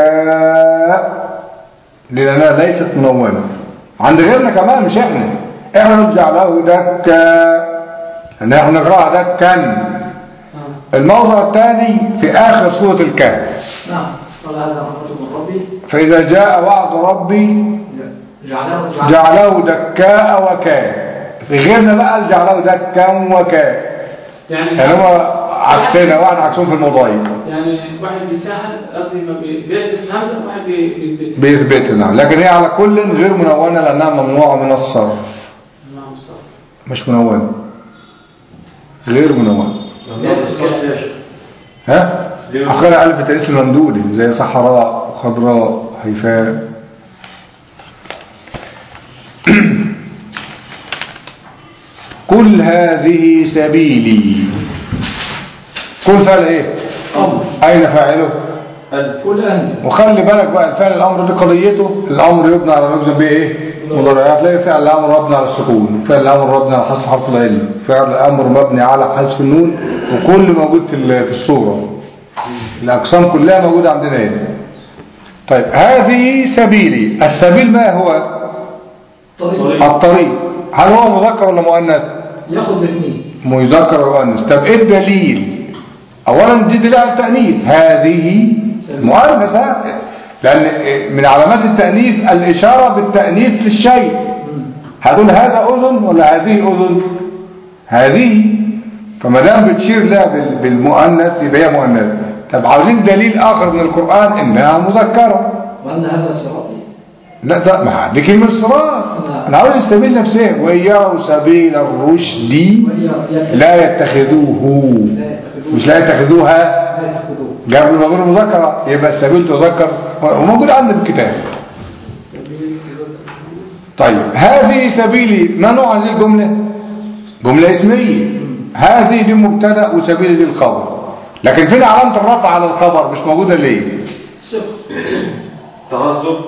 Speaker 1: دكاء لأنها ليست منونة عند غيرنا كمان مش احنا احنا نقول جعله دكاء ان احنا نقراها دكا
Speaker 4: آه.
Speaker 1: الموضع الثاني في آخر سورة الكهف
Speaker 5: نعم قال هذا رحمة من ربي
Speaker 1: فإذا جاء وعد ربي
Speaker 5: جعله جعله
Speaker 1: جعله دكاء وكاء في غيرنا بقى جعله دكا وكاء
Speaker 4: يعني
Speaker 1: يعني هو عكسنا واحد عكسهم في المضايق
Speaker 4: يعني واحد بيسهل قصدي ما بي- بيحذف الهمزة واحد بي- بيثبت
Speaker 1: بيثبتنا لكن هي على كل غير منونة لأنها ممنوعة من الصرف
Speaker 4: نعم صح
Speaker 1: مش منونة غير منونة ها أخيرا ألف تأنيث الممدودة زي صحراء وخضراء هيفاء قل هذه سبيلي كل فعل ايه
Speaker 5: أمر
Speaker 1: اين فاعله
Speaker 5: كل أنت
Speaker 1: وخلي بالك بقى الفعل الامر دي قضيته الامر يبنى على نجزم بايه ايه مضارعات تلاقي فعل الامر مبني على السكون فعل الامر مبني على حذف حرف العلم فعل الامر مبني على حذف النون وكل موجود في ال- في الصوره الاقسام كلها موجوده عندنا هنا طيب هذه سبيلي السبيل ما هو
Speaker 5: طريق
Speaker 1: الطريق هل هو مذكر ولا مؤنث
Speaker 5: ياخد الاثنين
Speaker 1: مذكر ومؤنث طب ايه الدليل اولا دي دليل على التانيث هذه مؤنثه لان من علامات التانيث الاشاره بالتانيث للشيء هتقول هذا اذن ولا هذه اذن هذه فما دام بتشير لها بال- بالمؤنث يبقى هي مؤنث طب عاوزين دليل اخر من القران انها مذكره
Speaker 5: وأن هذا صراطي
Speaker 1: لا ده ما دي كلمه صراط انا عاوز السبيل نفسه وان يروا سبيل الرشد
Speaker 5: وهي
Speaker 1: لا يتخذوه مش لا يتخذوها
Speaker 5: لا يتخذوه
Speaker 1: جاب المغير مذكرة يبقى السبيل تذكر وموجود عندنا في الكتاب طيب هذه سبيلي ما نوع هذه الجملة جملة اسمية هذه دي مبتدا وسبيلي دي الخبر لكن فين علامة الرفع على الخبر مش موجودة ليه
Speaker 3: تعصب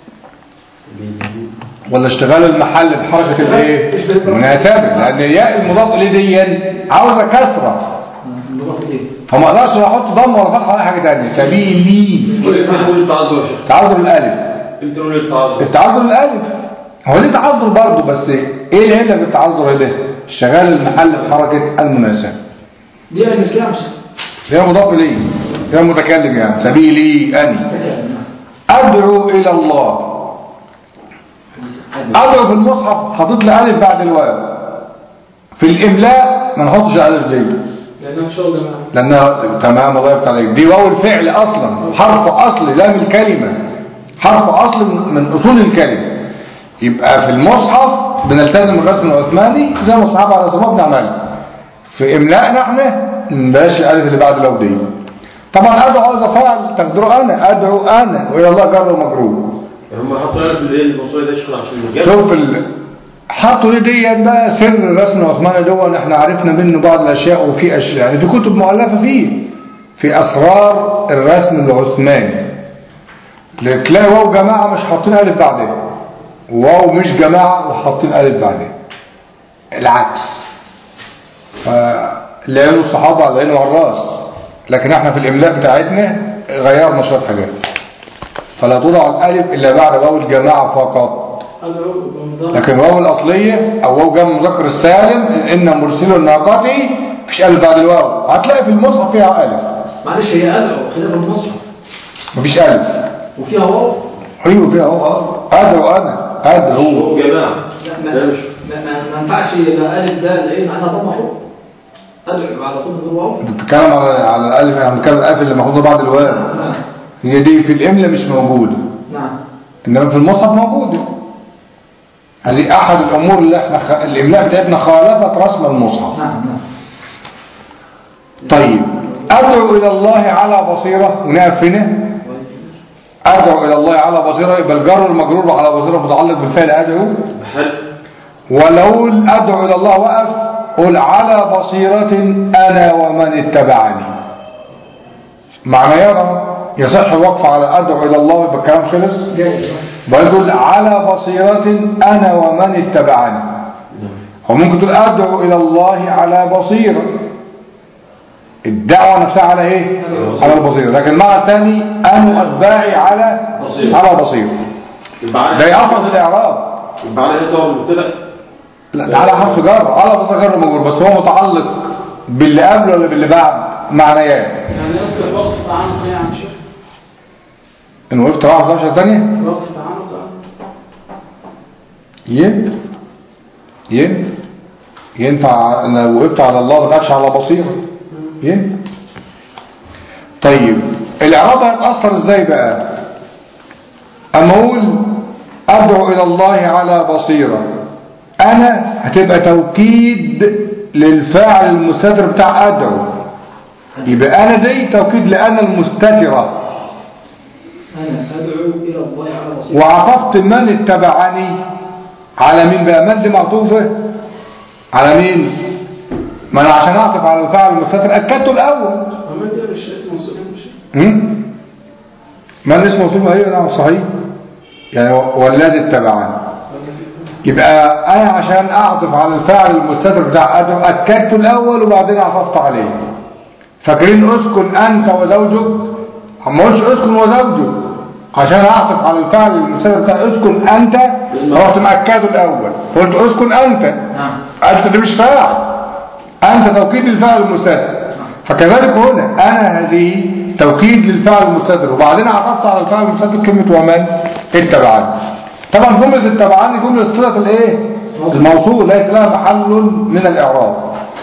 Speaker 1: ولا اشتغال المحل بحركة الايه المناسبة لان ياء المضاف اليه دي عاوزة كسرة
Speaker 5: نروح إليه
Speaker 1: فما اقدرش احط ضم ولا فتحة ولا حاجة تانية سبيلي
Speaker 3: نقول التعذر يا شيخ
Speaker 1: تعذر الالف
Speaker 3: انت نقول التعذر
Speaker 1: التعذر الالف هو ليه تعذر برضه بس ايه العله في التعذر ده اشتغال المحل بحركه المناسبه
Speaker 5: دي المشكلة مش
Speaker 1: هي مضاف اليه هي متكلم يعني سبيلي اني
Speaker 5: تكلم
Speaker 1: ادعو الى الله ادعو في المصحف حاطط لي الف بعد الواو في الاملاء ما نحطش الف دي
Speaker 4: لأنها شغل جماعة
Speaker 1: لانها تمام الله يفتح عليك دي واو الفعل اصلا حرف اصلي لا من الكلمه حرف اصل من- من اصول الكلمه يبقى في المصحف بنلتزم الرسم العثماني زي ما الصحابه على الصلاه بنعملها في املائنا احنا بلاش الالف اللي بعد الواو دي طبعا ادعو هذا فعل تقدروا انا ادعو انا والى الله جر ومجرور
Speaker 3: هم حطوا لنا في الايه الموصول ده شغل عشان الرجال
Speaker 1: شوف ال... حطوا لي دي بقى سر الرسم العثماني دون احنا عرفنا منه بعض الاشياء وفي اشياء يعني في كتب مؤلفه فيه في اسرار الرسم العثماني تلاقي واو جماعه مش حاطين الف بعدها واو مش جماعه وحاطين الف بعدها العكس فلانه الصحابه على العين والراس لكن احنا في الاملاء بتاعتنا غيرنا شويه حاجات فلا توضع الالف الا بعد واو الجماعه فقط
Speaker 4: أدعو بمضاد
Speaker 1: لكن واو الأصلية أو واو جمع مذكر السالم إن مرسل الناقة مفيش ألف بعد الواو هتلاقي في المصحف فيها ألف
Speaker 5: معلش هي أدعو خلاف المصحف
Speaker 1: مفيش ألف
Speaker 5: وفيها واو
Speaker 1: أيوه فيها أهو أه. أدعو أنا أدعو
Speaker 3: هو جماعة
Speaker 5: لا
Speaker 3: ده
Speaker 5: ما
Speaker 3: مش
Speaker 5: ما- ما ما ينفعش يبقى ألف ده العين معناها ضمة فوق أدعو على طول من غير واو
Speaker 1: أنت بتتكلم على على الألف يعني بتتكلم الألف اللي محطوطة بعد الواو
Speaker 5: نعم
Speaker 1: هي دي في الإملة مش موجودة
Speaker 5: نعم
Speaker 1: إنما في المصحف موجودة هذه أحد الأمور اللي احنا خ... الإملاء بتاعتنا خالفت رسم المصحف
Speaker 5: نعم نعم
Speaker 1: طيب أدعو إلى الله على بصيرة ونقف هنا أدعو إلى الله على بصيرة يبقى الجر المجرور على بصيرة متعلق بالفعل أدعو
Speaker 3: بحل
Speaker 1: ولو أدعو إلى الله وقف قل على بصيرة أنا ومن اتبعني معنى يرى يصح الوقف على أدعو إلى الله يبقى الكلام خلص
Speaker 5: جاي
Speaker 1: بيقول على بصيرة أنا ومن اتبعني هو ممكن تقول أدعو إلى الله على بصيرة الدعوة نفسها على إيه؟ على البصيرة لكن المعنى الثاني أنا أتباعي على
Speaker 3: بصيرة.
Speaker 1: على بصيرة
Speaker 3: يبقى على
Speaker 1: ده يعرف الإعراب
Speaker 3: يبقى على انت هو المبتدا
Speaker 1: لا ده على حرف جر على بصيرة جر مجرور بس هو متعلق باللي قبله ولا باللي بعد معنيات
Speaker 4: يعني أصل وقت التعانق إيه يا عم شيخ؟
Speaker 1: إن وقفت واحد عشر تانية
Speaker 4: وقت التعانق آه.
Speaker 1: ينفع ينفع ينفع أنا لو وقفت على الله ما تقفش على بصيرة ينفع طيب الإعراب هيتأثر إزاي بقى أما أقول أدعو إلى الله على بصيرة أنا هتبقى توكيد للفاعل المستتر بتاع أدعو يبقى أنا دي توكيد لأنا المستترة
Speaker 5: أنا أدعو إلى الله على بصيرة
Speaker 1: وعطفت من اتبعني على مين بقى من دي معطوفة على مين ما انا عشان اعطف على الفاعل المستتر اكدته الاول هم؟ من اسمه موصول ايوه نعم صحيح يعني والذي اتبعني يبقى انا عشان اعطف على الفاعل المستتر بتاع ادعو اكدت الاول وبعدين عطفت عليه فاكرين اسكن انت وزوجك ما قلتش اسكن وزوجك عشان اعطف على الفعل المستتر بتاع اسكن انت رحت مأكده الاول قلت اسكن انت
Speaker 5: نعم
Speaker 1: انت ده مش فاعل انت توكيد للفعل المستتر فكذلك هنا انا هذه توكيد للفعل المستتر وبعدين عطفت على الفعل المستتر كلمه ومن اتبعني طبعا جمله اتبعني جمله صله الايه الموصول ليس لها محل من الاعراب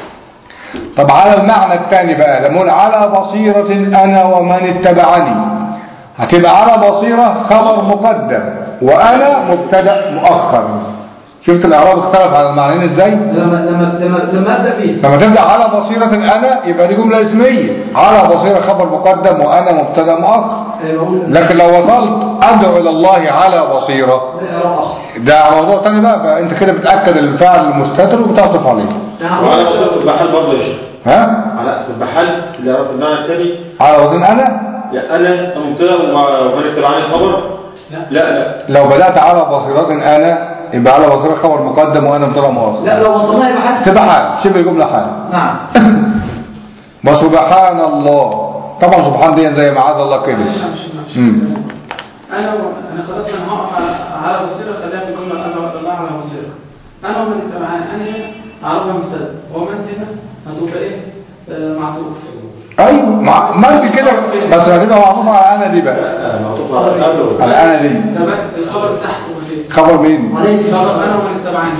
Speaker 1: طب على المعنى الثاني بقى لما اقول على بصيره انا ومن اتبعني هتبقى على بصيره خبر مقدم وانا مبتدا مؤخر شفت الاعراب اختلف على المعنيين ازاي
Speaker 5: لما لما لما لما ابدا فيه
Speaker 1: لما تبدأ على بصيرة أنا يبقى دي جملة اسمية على بصيرة خبر مقدم وأنا مبتدا مؤخر
Speaker 5: آه، بقول
Speaker 1: لكن لو وصلت أدعو إلى الله على بصيرة
Speaker 5: ده إعراب آخر.
Speaker 1: ده موضوع تاني بقى, بقى أنت كده بتأكد الفعل المستتر وبتعطف عليه
Speaker 5: نعم.
Speaker 3: وعلى بصيرة البحال برضه يا شيخ
Speaker 1: ها
Speaker 3: على البحال اللي عرف المعنى الثاني
Speaker 1: على وزن أنا
Speaker 3: لا انا مبتدا ومن اتبعني خبر لا لا
Speaker 1: لو بدأت على بصيرة أنا يبقى على بصيرة خبر مقدم وأنا مبتدا مؤخر
Speaker 5: لا لو وصلنا يبقى حد
Speaker 1: تبقى حال شبه جملة حال
Speaker 5: نعم
Speaker 1: وسبحان الله طبعا سبحان دي زي معاذ الله كده
Speaker 4: معلش معلش معلش.
Speaker 1: مم.
Speaker 4: انا و- انا خلاص انا هقف على على بصيره خليها في الجمله انا وعد الله على بصيره انا ومن اتبعني انا هنا عربها مبتدا ومن هنا هتبقى ايه آه، معطوف
Speaker 1: ايوه مع مالك كده بس هتبقى معطوفه على انا دي بقى
Speaker 3: لا معطوف على الأدعو
Speaker 1: على انا دي
Speaker 4: طب الخبر تحته وكده
Speaker 1: خبر مين
Speaker 5: عليك
Speaker 4: خلاص انا ومن اتبعني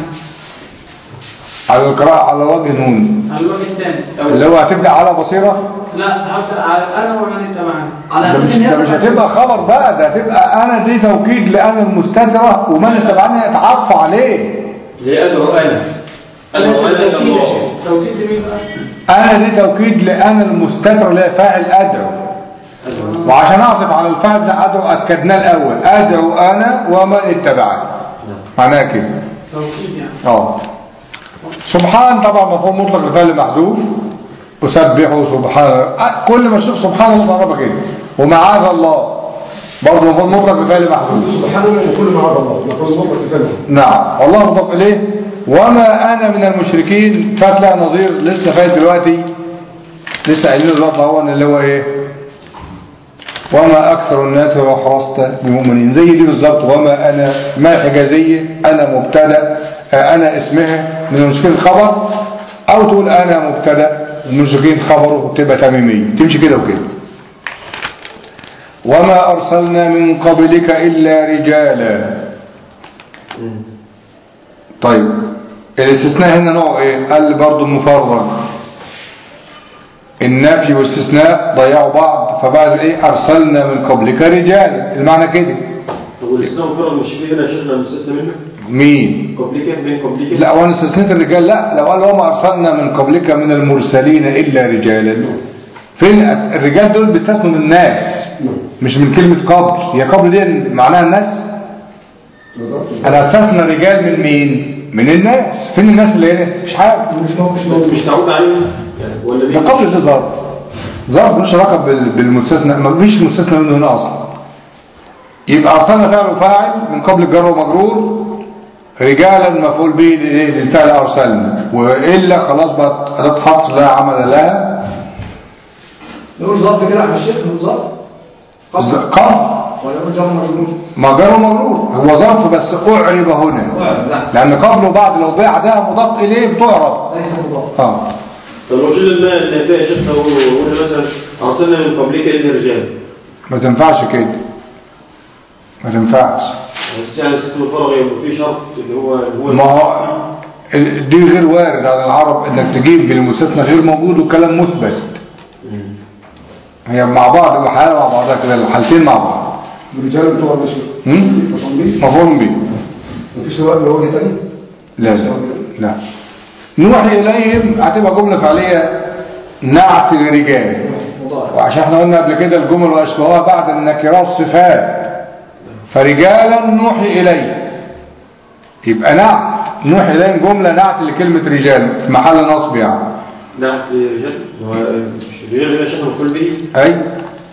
Speaker 1: على القراءة على وجه نون
Speaker 4: على الوجه الثاني
Speaker 1: اللي هو هتبدأ على بصيرة
Speaker 4: لا هبدا على انا ومن اتبعني
Speaker 5: على
Speaker 1: ده
Speaker 5: أساس
Speaker 1: مش,
Speaker 5: إن هي
Speaker 1: ده مش هتبقى خبر بقى ده هتبقى انا دي توكيد لأنا المستترة ومن اتبعني يتعطف عليه
Speaker 3: ليه ادعو انا ادعو انا الى
Speaker 4: توكيد
Speaker 3: الله
Speaker 4: توكيد لمين بقى؟
Speaker 1: انا دي توكيد لأنا المستترة اللي هي فاعل ادعو
Speaker 3: أدعو.
Speaker 1: وعشان اعطف على الفاعل ده ادعو اكدناه الاول ادعو انا ومن اتبعني
Speaker 3: نعم.
Speaker 1: معناها كده
Speaker 4: توكيد يعني
Speaker 1: اه سبحان طبعا مفهوم مطلق لفعل محذوف أسبحه سبحان آه، كل ما تشوف سبحان الله تعرفها كده ومعاذ الله برضه مفهوم مطلق لفعل محذوف
Speaker 2: سبحان الله وكل ما عدا الله مفروض مطلق الكلمة
Speaker 1: نعم والله مضاف إليه وما أنا من المشركين فات لها نظير لسه فات دلوقتي لسه قايلين دلوقتي هو اللي هو إيه وما أكثر الناس لو حرصت بمؤمنين زي دي بالظبط وما أنا ما حجازية أنا مبتدأ آه، أنا اسمها من المشركين خبر أو تقول أنا مبتدأ المشركين خبره تبقى تميمية تمشي كده وكده وما أرسلنا من قبلك إلا رجالا
Speaker 3: مم.
Speaker 1: طيب الاستثناء هنا نوع ايه قال برضو مفرغ النفي والاستثناء ضيعوا بعض فبعد ايه ارسلنا من قبلك رجال المعنى كده
Speaker 3: طب والاستثناء مفرغ مش في هنا شيخنا المستثنى منه
Speaker 1: مين
Speaker 3: قبلك من قبلك
Speaker 1: لا وانا استثنيت الرجال لا لو قال وما ارسلنا من قبلك من المرسلين الا رجالا فين الرجال دول بيستثنوا من الناس مش من كلمة قبل هي قبل دي معناها الناس
Speaker 2: بالظبط
Speaker 1: انا استثنى رجال من مين من الناس فين الناس اللي هنا مش عارف
Speaker 2: مش مو- مش
Speaker 3: بس
Speaker 2: موجود
Speaker 3: مش تعود عليه يعني ولا
Speaker 1: ده
Speaker 3: دي
Speaker 1: قبل ده ظرف ظرف مش علاقه بال- بالمستثنى ما فيش مستثنى منه هنا اصلا يبقى ارسلنا فعل وفاعل من قبل الجر ومجرور رجالا مفعول به لإيه؟ للفعل ارسلنا والا خلاص بقت اداه حصر لا عمل لها
Speaker 5: نقول ظرف كده على الشيخ نقول ظرف
Speaker 1: ز- قبل
Speaker 5: ولا نقول جر مجرور
Speaker 1: ما جر ومجرور هو ظرف بس اعرب هنا
Speaker 5: أعرب، لا
Speaker 1: لان قبل وبعد لو بعدها مضاف اليه بتعرب
Speaker 5: ليس مضاف
Speaker 1: اه
Speaker 3: طب لو شلنا الماء النافع يا شيخنا وقلنا مثلا ارسلنا من قبلك الى رجال
Speaker 1: ما تنفعش كده ما تنفعش
Speaker 3: بس يعني الاستثناء مفرغ يبقى في شرط اللي هو اللي هو
Speaker 1: ما هو ال- دي غير وارد على العرب انك تجيب بالمستثنى غير موجود وكلام مثبت
Speaker 3: مم.
Speaker 1: هي مع بعض وحالة مع بعضها كده الحالتين مع بعض
Speaker 2: الرجال بتوع المشرق
Speaker 1: هم؟
Speaker 2: مصنبين
Speaker 1: مفهوم به
Speaker 2: مفيش سواء لوجه تاني
Speaker 1: لا لا لا نوحي اليهم هتبقى جملة فعلية نعت لرجال
Speaker 5: مضارع
Speaker 1: وعشان احنا قلنا قبل كده الجمل واشباهها بعد النكرات صفات فرجالا نوحي اليه يبقى نعت نوحي اليهم جملة نعت لكلمة رجال في محل نصب يعني
Speaker 3: نعت رجال هو مش رجال هنا شيخنا مفعول به
Speaker 1: اي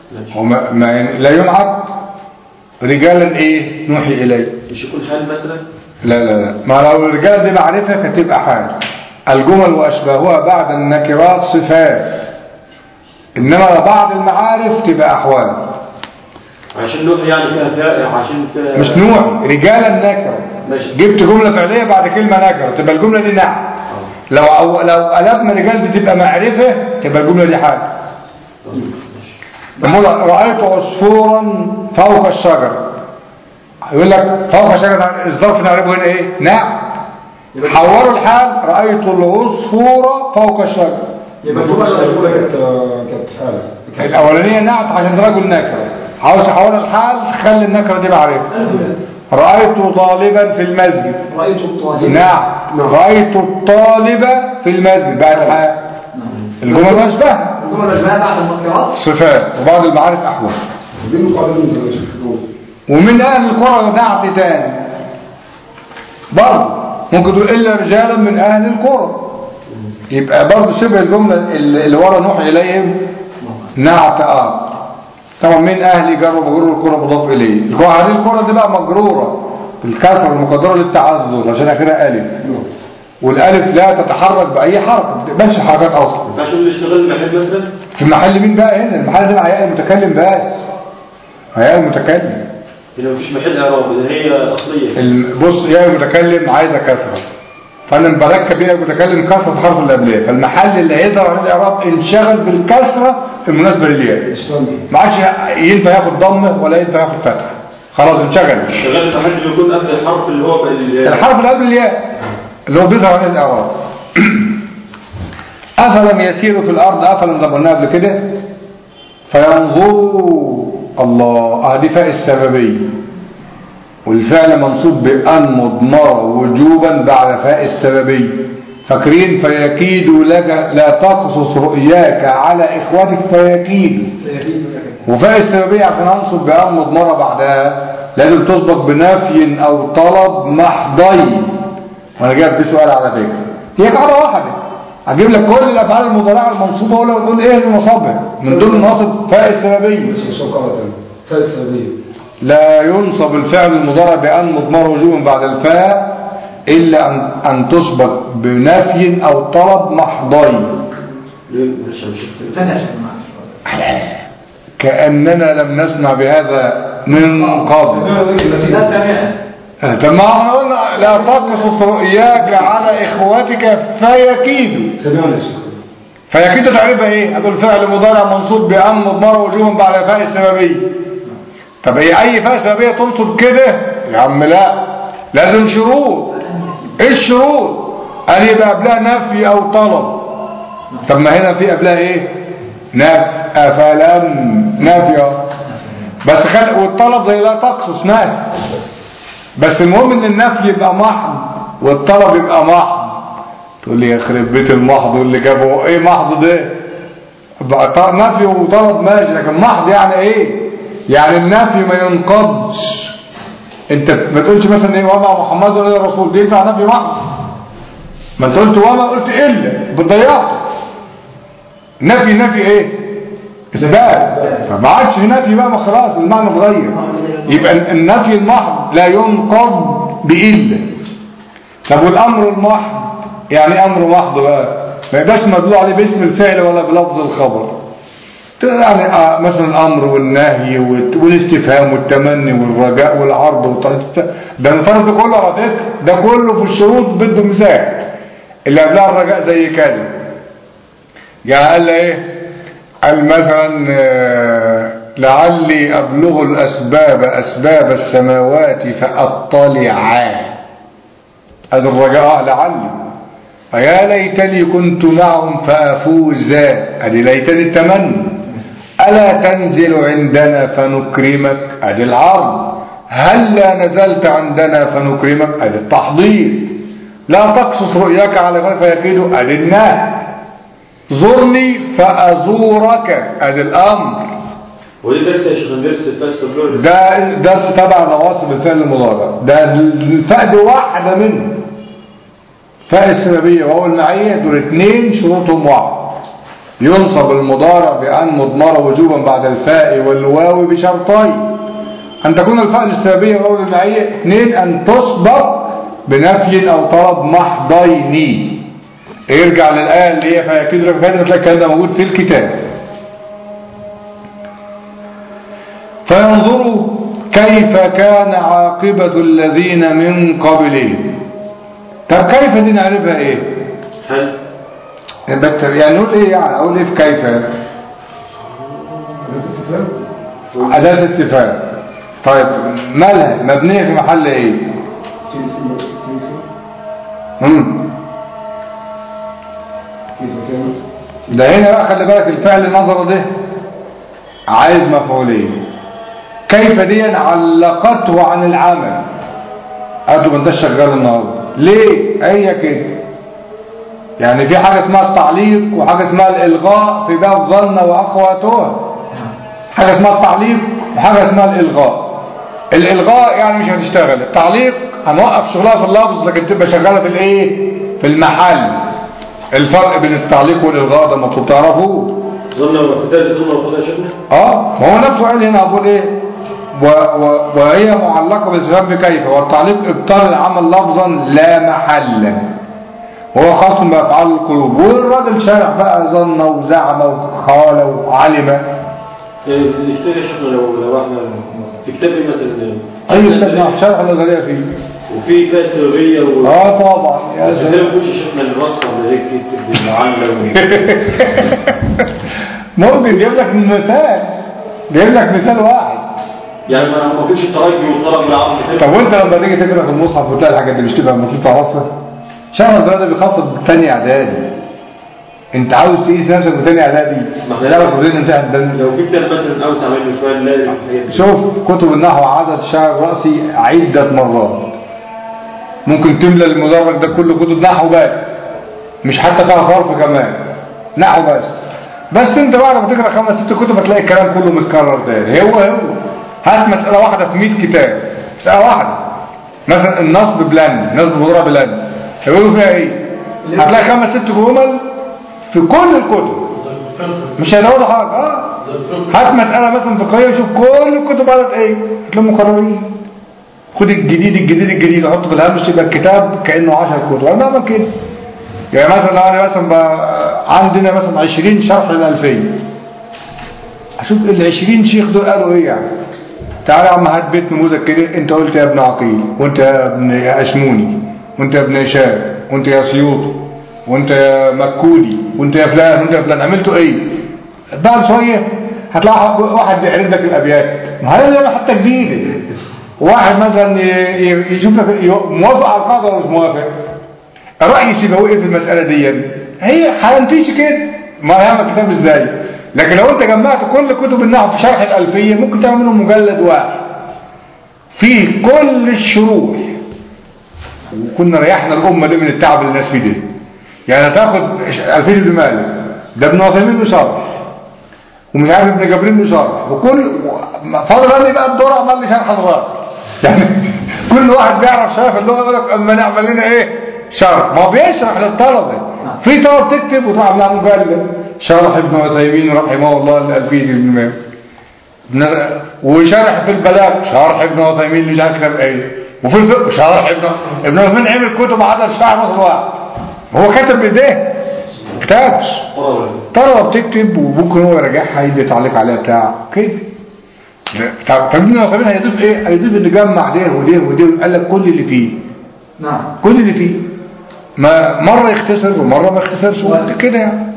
Speaker 3: ماشي
Speaker 1: وما ما لا ينعت رجالا ايه نوحي اليه
Speaker 3: مش يكون حال مثلا
Speaker 1: لا لا لا ما لو الرجال دي معرفة هتبقى حال الجمل وأشباهها بعد النكرات صفات إنما بعض المعارف تبقى أحوال
Speaker 3: عشان نوح يعني فيها فيها عشان فيها
Speaker 1: مش نوع رجالا نكرة
Speaker 3: ماشي
Speaker 1: جبت جملة فعلية بعد كلمة نكرة تبقى الجملة دي نعم
Speaker 3: آه.
Speaker 1: لو أو لو قلبنا رجال دي تبقى معرفة تبقى الجملة دي حال
Speaker 3: ماشي
Speaker 1: نقول رأيت عصفورا فوق الشجر يقول لك فوق الشجر الظرف نعرفه هنا ايه نعم حوروا الحال رأيت العصفور فوق الشجر
Speaker 5: يبقى
Speaker 2: المفروض
Speaker 5: الجمل
Speaker 2: الأولى كانت كانت حالة
Speaker 1: الأولانية نعت عشان رجل نكرة عاوز تحول الحال خلي النكرة دي معرفة
Speaker 5: الأولى.
Speaker 1: رأيت طالبا في المسجد
Speaker 5: رأيت الطالب
Speaker 1: نعم
Speaker 2: نعم.
Speaker 1: رأيت الطالب في المسجد بعد الحال
Speaker 5: نعم.
Speaker 1: الجمل أشبه
Speaker 5: الجمل الأشباه بعد النكرات
Speaker 1: صفات وبعض المعارف أحوال
Speaker 2: دي المقابلة المنزل يا شيخ دول.
Speaker 1: ومن أهل القرى نعت تاني برضه ممكن تقول إلا رجالا من أهل القرى يبقى برضه شبه الجملة اللي اللي ورا نوح إليهم نعت آه طبعا من أهل جر ومجرور القرى مضاف إليه القرى هذه القرى دي بقى مجرورة بالكسر المقدرة للتعذر عشان آخرها ألف
Speaker 2: نعم.
Speaker 1: والألف لا تتحرك بأي حركة ما بتقبلش حركات أصلا
Speaker 3: ما ينفعش اللي اشتغل محل مثلا
Speaker 1: في محل مين بقى هنا المحل ده عيال المتكلم بس عيال المتكلم
Speaker 3: هنا مفيش محل اعراب ده هي اصليه
Speaker 1: الم- بص يا المتكلم عايزه كسره فانا بركب يا المتكلم كسره الحرف اللي قبليه فالمحل اللي هيظهر عليه الاعراب انشغل بالكسره المناسبه للياء
Speaker 2: استنى
Speaker 1: ما عادش ينفع ياخد ضمه ولا ينفع ياخد فتح خلاص انشغل
Speaker 3: شغال في حد بيكون قبل الحرف اللي هو بقى ال-
Speaker 1: الحرف اللي قبل الياء اللي هو بيظهر عليه الاعراب افلم يسيروا في الارض افلم زي ما قلنا قبل كده فينظروا الله اه دي فاء السببيه والفعل منصوب بأن مضمرة وجوبا بعد فاء السببية فاكرين فيكيد لك لا تقصص رؤياك على إخوتك فيكيد وفاء السببية عشان أنصب بأن مضمرة بعدها لازم تسبق بنفي أو طلب محضي وأنا جايب دي سؤال على فكرة هي قاعدة واحدة هجيب لك كل الأفعال المضارعة المنصوبة ولا أقول إيه المصابة من ضمن نصب فاء السببية
Speaker 2: بس سوقها تاني فاء السببية
Speaker 1: لا ينصب الفعل المضارع بأن مضمر وجوبا بعد الفاء إلا أن, أن تسبق بنفي أو طلب محضي
Speaker 3: ليه؟ معلش يا شيخ.
Speaker 5: ثانية عشان معلش
Speaker 1: كأننا لم نسمع بهذا من قبل
Speaker 5: لا ثانية
Speaker 1: طب ما احنا قلنا لا تقصص رؤياك على إخوتك فيكيدوا
Speaker 2: سمعنا يا شيخ
Speaker 1: فيكيد تعرفها ايه هتقول فعل مضارع منصوب بأن مضمر وجوبا بعد فاء السببية طب هي اي فاء سببية تنصب كده يا عم لا لازم شروط ايه الشروط قال يبقى قبلها نفي او طلب طب ما هنا في قبلها ايه نفي افلم نفي أهو. بس خل... والطلب زي لا تقصص نفي بس المهم ان النفي يبقى محض والطلب يبقى محض تقول لي يخرب بيت المحض واللي جابه ايه محض ده بقى ط- نفي وطلب ماشي لكن محض يعني ايه يعني النفي ما ينقضش انت ما تقولش مثلا ايه وما محمد ولا رسول دي ينفع نفي محض ما انت قلت وما قلت الا بتضيعته نفي نفي ايه اثبات فما عادش نفي بقى ما خلاص المعنى اتغير يبقى النفي المحض لا ينقض بإلا طب والامر المحض يعني إيه امر محض بقى ما يبقاش مدلول عليه باسم الفعل ولا بلفظ الخبر يعني آه، مثلا الامر والنهي والت- والاستفهام والتمني والرجاء والعرض والطلب ده الطلب ده كله على فكره ده كله في الشروط بده مثال اللي قبلها الرجاء زي كده يعني قال لي ايه قال مثلا آه، لعلي ابلغ الاسباب اسباب السماوات فاطلع هذا الرجاء لعلي فيا ليتني كنت معهم فافوز ادي ليتني التمني الا تنزل عندنا فنكرمك ادي العرض هلا نزلت عندنا فنكرمك ادي التحضير لا تقصص رؤياك على من فيكيد ادي النهي زرني فازورك ادي الامر
Speaker 3: هو ده درس يا شيخ درس درس الدور
Speaker 1: ده درس تبع نواصب الفعل المضارع ده الفاء دي واحدة منه فاء السببية وهو المعية دول اتنين شروطهم واحد ينصب المضارع بأن مضمرة وجوبا بعد الفاء والواو بشرطين أن تكون الفاء للسببية والواو للمعية اثنين أن تصبر بنفي أو طلب محضين يرجع للآية اللي هي فيكيد لك كده تلاقي الكلام ده موجود في الكتاب فينظروا كيف كان عاقبة الذين من قبلهم طب كيف دي نعرفها ايه
Speaker 3: هل
Speaker 1: بس يعني نقول ايه يعني اقول ايه في كيف اداة استفهام طيب مالها مبنية في محل ايه مم.
Speaker 2: كيف كان
Speaker 1: ده هنا بقى خلي بالك الفعل نظر ده عايز مفعولين كيف دي علقته عن العمل قالوا ما انتش شغال النهارده ليه هي كده يعني في حاجه اسمها التعليق وحاجه اسمها الالغاء في باب ظن واخواتها حاجه اسمها التعليق وحاجه اسمها الالغاء الالغاء يعني مش هتشتغل التعليق هنوقف شغلها في اللفظ لكن تبقى شغاله في الايه في المحل الفرق بين التعليق والالغاء ده المفروض تعرفوه
Speaker 3: ظن وقتال ظن وقتال شفنا
Speaker 1: اه ما هو نفسه قال هنا اقول ايه و و وهي معلقه باستفهام بكيف والتعليق ابطال العمل لفظا لا محلا وهو خاص بافعال القلوب والراجل شارح بقى ظن وزعم وخال وعلم
Speaker 3: نفتكر يا شيخنا لو لو احنا في كتاب ايه مثلا
Speaker 1: اي كتاب نعم شرح النظريه فيه
Speaker 3: وفي فئة سببية و
Speaker 1: اه طبعا يا
Speaker 3: بس ده
Speaker 1: سلام
Speaker 3: ما كنتش شفنا الرصة اللي هيك تكتب بالمعاملة و-
Speaker 1: ممكن يجيب لك مثال جايب لك مثال واحد
Speaker 3: يعني ما ما كنتش الترجي والطلب بالعرض
Speaker 1: طب وانت لما تيجي تقرا في المصحف وتلاقي الحاجات دي مش تبقى المفروض تعرفها شرح النظريه ده بيخاطب تاني اعدادي انت عاوز تقيس نفسك في تاني اعدادي
Speaker 3: ما احنا-
Speaker 1: تعرف منين انت قدام
Speaker 3: لو في كتاب مثلا اوسع منه شويه نلاقي الحاجات دي.
Speaker 1: شوف كتب النحو عدد شعر رأسي عدة مرات ممكن تملى المدرج ده كله كتب نحو بس مش حتى فيها صرف كمان نحو بس بس انت بعد ما تقرا خمس ست كتب هتلاقي الكلام كله متكرر تاني هو هو هات مسألة واحدة في 100 كتاب مسألة واحدة مثلا النصب بلان نصب مضرب بلان هيقولوا فيها ايه هتلاقي خمس ست جمل في كل الكتب مش هيزودوا حاجة اه هات مسألة مثلا فقهية وشوف كل الكتب عدد ايه هتلاقيهم مكررين خد الجديد الجديد الجديد احطه في الهامش يبقى الكتاب كأنه 10 كتب انا بعمل كده يعني مثلا لو انا مثلا بقى عندنا مثلا 20 شرح للألفية اشوف ال 20 شيخ دول قالوا ايه يعني تعالى يا عم هات بيت نموذج كده انت قلت يا ابن عقيل وانت يا ابن اشموني وانت يا ابن هشام وانت يا سيوطي وانت يا مكودي وانت يا فلان وانت يا فلان عملتوا ايه بعد شويه هتلاقي واحد بيعرض لك الابيات ما هذا ده حتى جديده واحد مثلا ي- ي- يشوف لك ي- موافق على القاعده ولا مش موافق رأي سيبويه في المسألة دي هي هتمشي كده ما هيعمل كتاب ازاي لكن لو انت جمعت كل كتب النحو في شرح الألفية ممكن تعمل منهم مجلد واحد فيه كل الشروح وكنا ريحنا الأمة دي من التعب اللي الناس فيه ده يعني هتاخد ألفية ابن مالك ده ابن عثيمين له شرح ومش عارف ابن جبريل له شرح وكل فاضل لي بقى الدور عمل لي شرح الغار يعني كل واحد بيعرف شرح اللغه يقول لك اما نعمل لنا ايه شرح ما هو بيشرح للطلبه في طلب تكتب وتعمل لها مجلد شرح ابن عثيمين رحمه الله الألفية ابن مالك ابن- وشرح في البلاغ شرح ابن عثيمين مش عارف كتاب ايه وفي الفقه شرح ابن ابن عثيمين عمل كتب عدد شعر مصر واحد هو كتب بايديه ما كتبش
Speaker 3: قرر.
Speaker 1: طلبة بتكتب وممكن هو يراجعها يدي تعليق عليها بتاع كده طب طب ابن عثيمين هيضيف ايه؟ هيضيف اللي جمع ده وده وده قال لك كل اللي فيه
Speaker 5: نعم
Speaker 1: كل اللي فيه ما مرة يختصر ومرة ما يختصرش وقت كده يعني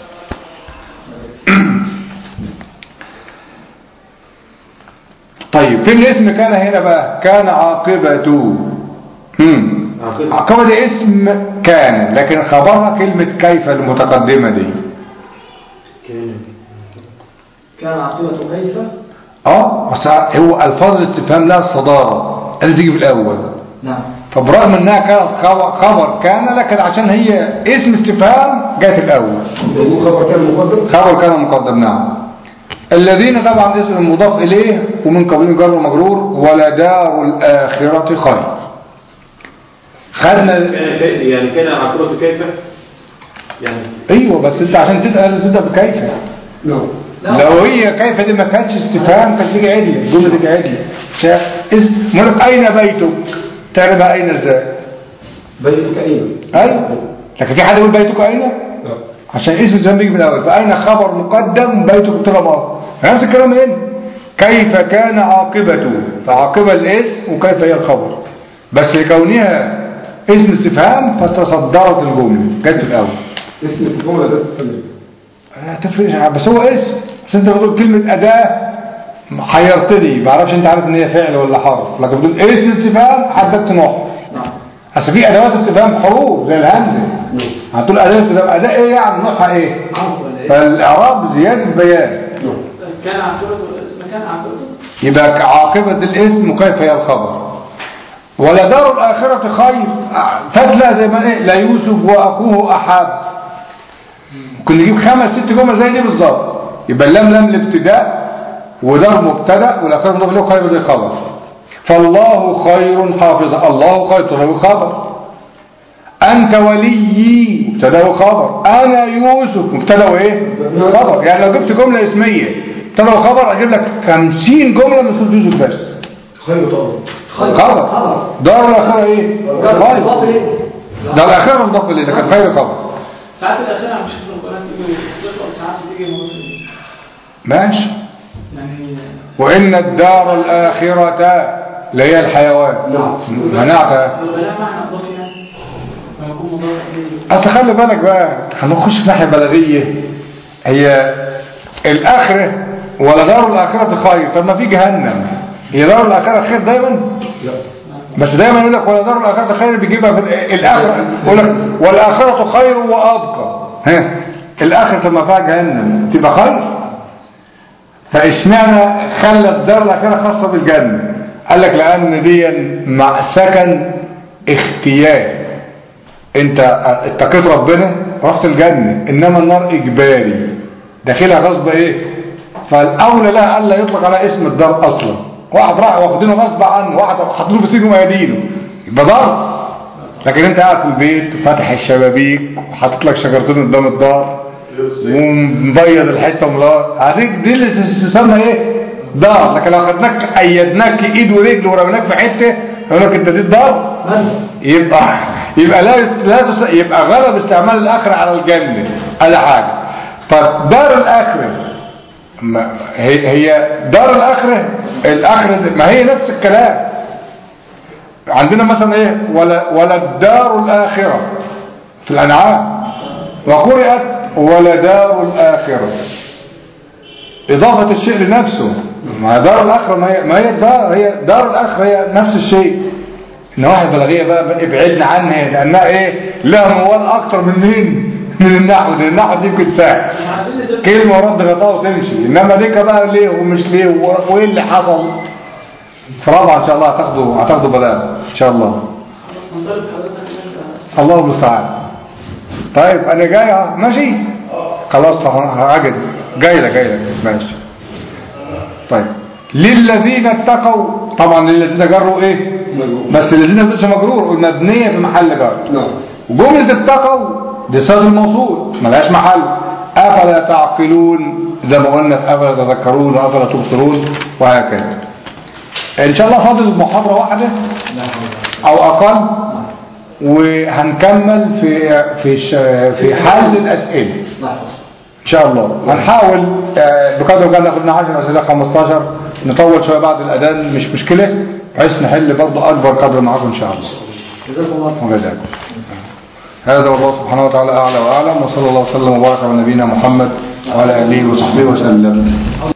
Speaker 1: طيب فين الاسم كان هنا بقى كان عاقبته هم.
Speaker 3: عاقبة.
Speaker 1: عاقبة دي اسم كان لكن خبرها كلمة كيف المتقدمة دي
Speaker 3: كان
Speaker 5: كان عاقبة كيف
Speaker 1: اه بس هو الفاظ الاستفهام لها الصدارة اللي تيجي في الاول
Speaker 5: نعم
Speaker 1: فبرغم انها كانت خبر, خبر كان لكن عشان هي اسم استفهام جت الاول
Speaker 2: هو خبر كان مقدم
Speaker 1: خبر كان مقدم نعم الذين طبعا اسم مضاف اليه ومن قبلهم جر ومجرور ولدار الاخره خير خدنا
Speaker 3: كان كيف يعني كان عاقبته كيف يعني
Speaker 1: ايوه بس انت عشان تسال لازم تبدا بكيف
Speaker 2: نعم
Speaker 1: لو هي كيف دي ما كانتش استفهام كانت تيجي عدل الجمله تيجي عدل شايف اسم مر- اين بيتك تعرفها اين ازاي
Speaker 2: بيتك أين؟
Speaker 1: ايوه لكن في حد يقول بيتك اين
Speaker 2: نعم
Speaker 1: عشان اسم الزمان بيجي في الاول فاين خبر مقدم بيتك بتبقى مؤخر نفس الكلام هنا كيف كان عاقبته فعاقبه الاسم وكيف هي الخبر بس لكونها اسم استفهام فتصدرت الجمله جت في الاول
Speaker 2: اسم الجملة ده تتكلم
Speaker 1: تفرق بس هو اسم بس انت بتقول كلمة أداة حيرتني ما اعرفش انت عارف ان هي فعل ولا حرف لكن بتقول اسم استفهام حددت نوع
Speaker 5: نعم
Speaker 1: اصل في ادوات استفهام حروف زي الهمزة هتقول اداة استفهام اداة ايه يعني نوعها ايه
Speaker 5: عفوا ولا ايه؟
Speaker 1: فالاعراب زيادة بيان
Speaker 2: نعم
Speaker 4: كان عاقبته اسم كان عاقبته
Speaker 1: يبقى عاقبة الاسم وكيف هي الخبر ولدار الآخرة خير تتلى زي ما ايه لا يوسف وأخوه أحب ممكن نجيب خمس ست جمل زي دي بالظبط يبقى اللام لام الابتداء ودار مبتدا والآخرة مضاف له خير دي خبر فالله خير حافظا الله خير تلاقيه خبر أنت وليي مبتدا وخبر أنا يوسف مبتدا وإيه خبر يعني لو جبت جملة اسمية مبتدا وخبر أجيب لك 50 جملة من صوت يوسف بس
Speaker 2: خير طبعا
Speaker 1: خبر
Speaker 5: خبر
Speaker 1: دار الآخرة إيه خير
Speaker 5: مضاف إليه.
Speaker 1: دار الآخرة مضاف إليه لكن خير خبر
Speaker 4: ساعات الأخيرة مش في القرآن تيجي تطلع ساعات بتيجي موجودة
Speaker 1: ماشي
Speaker 4: يعني
Speaker 1: وإن الدار الآخرة اللي هي الحيوان
Speaker 2: نعم
Speaker 1: منعتها
Speaker 4: يبقى لها معنى إضافي يعني لما يكون مضاف إليه
Speaker 1: اصل خلي بالك بقى هنخش في ناحيه بلاغيه هي الاخره ولا دار الاخره خير طب ما في جهنم هي دار الاخره خير دايما
Speaker 2: لا
Speaker 1: بس دايما يقول لك ولا دار الاخره خير بيجيبها في ال- الاخره يقول لك والاخره خير وابقى ها الاخره طب ما فيها جهنم تبقى خير فاشمعنى خلى الدار الاخره خاصه بالجنه قال لك لان دي مع سكن اختيار انت اتقيت ربنا رحت الجنة انما النار اجباري داخلها غصب ايه فالاولى لها الا يطلق على اسم الدار اصلا واحد راح واخدينه غصب عنه واحد حاطينه في سجن ويدينه يبقى دار لكن انت قاعد في البيت وفاتح الشبابيك وحاطط لك شجرتين قدام الدار ومبيض الحته وملار هذه دي اللي تسمى ايه دار لكن لو خدناك ايدناك ايد ورجل ورميناك في حته يقول لك انت دي الدار
Speaker 5: من؟
Speaker 1: يبقى يبقى لا لا تس- يبقى غلب استعمال الاخره على الجنه على حاجه طب دار الاخره ما هي هي دار الاخره الاخره ما هي نفس الكلام عندنا مثلا ايه ولا ولا الدار الاخره في الانعام وقرئت ولا دار الاخره اضافه الشيء لنفسه ما دار الاخره ما هي ما هي الدار هي دار الاخره هي نفس الشيء النواحي البلاغيه بقى بقى ابعدنا عنها لانها ايه لها موال اكتر من مين من النحو لان النحو دي يمكن سهل
Speaker 4: عايزين ندرس
Speaker 1: كلمه ورد غطاء وتمشي انما دي بقى ليه ومش ليه و- وايه اللي حصل في رابعه ان شاء الله هتاخدوا هتاخدوا بلاغ ان شاء الله
Speaker 4: خلاص نطالب حضرتك إن أنت
Speaker 1: الله المستعان طيب انا جاي اهو ماشي خلاص هاجد جاي لك جاي لك ماشي طيب للذين اتقوا طبعا للذين جروا ايه
Speaker 2: مجرور.
Speaker 1: بس الذين بتقولش مجرور مبنيه في محل جر
Speaker 2: نعم
Speaker 1: جملة اتقوا دي صيغة الموصول ملهاش محل أفلا تعقلون زي ما قلنا في أفلا تذكرون وأفلا تبصرون وهكذا إن شاء الله فاضل محاضرة واحدة أو أقل وهنكمل في في ش- في حل الأسئلة إن شاء الله هنحاول آه، بقدر الإمكان ناخد لنا 10 أسئلة 15 نطول شوية بعد الأذان مش مشكلة بحيث نحل برضه أكبر قدر معاكم إن شاء الله
Speaker 5: جزاكم الله خير.
Speaker 1: وجزاكم هذا والله سبحانه وتعالى أعلى وأعلم وصلى الله وسلم وبارك على نبينا محمد وعلى آله وصحبه وسلم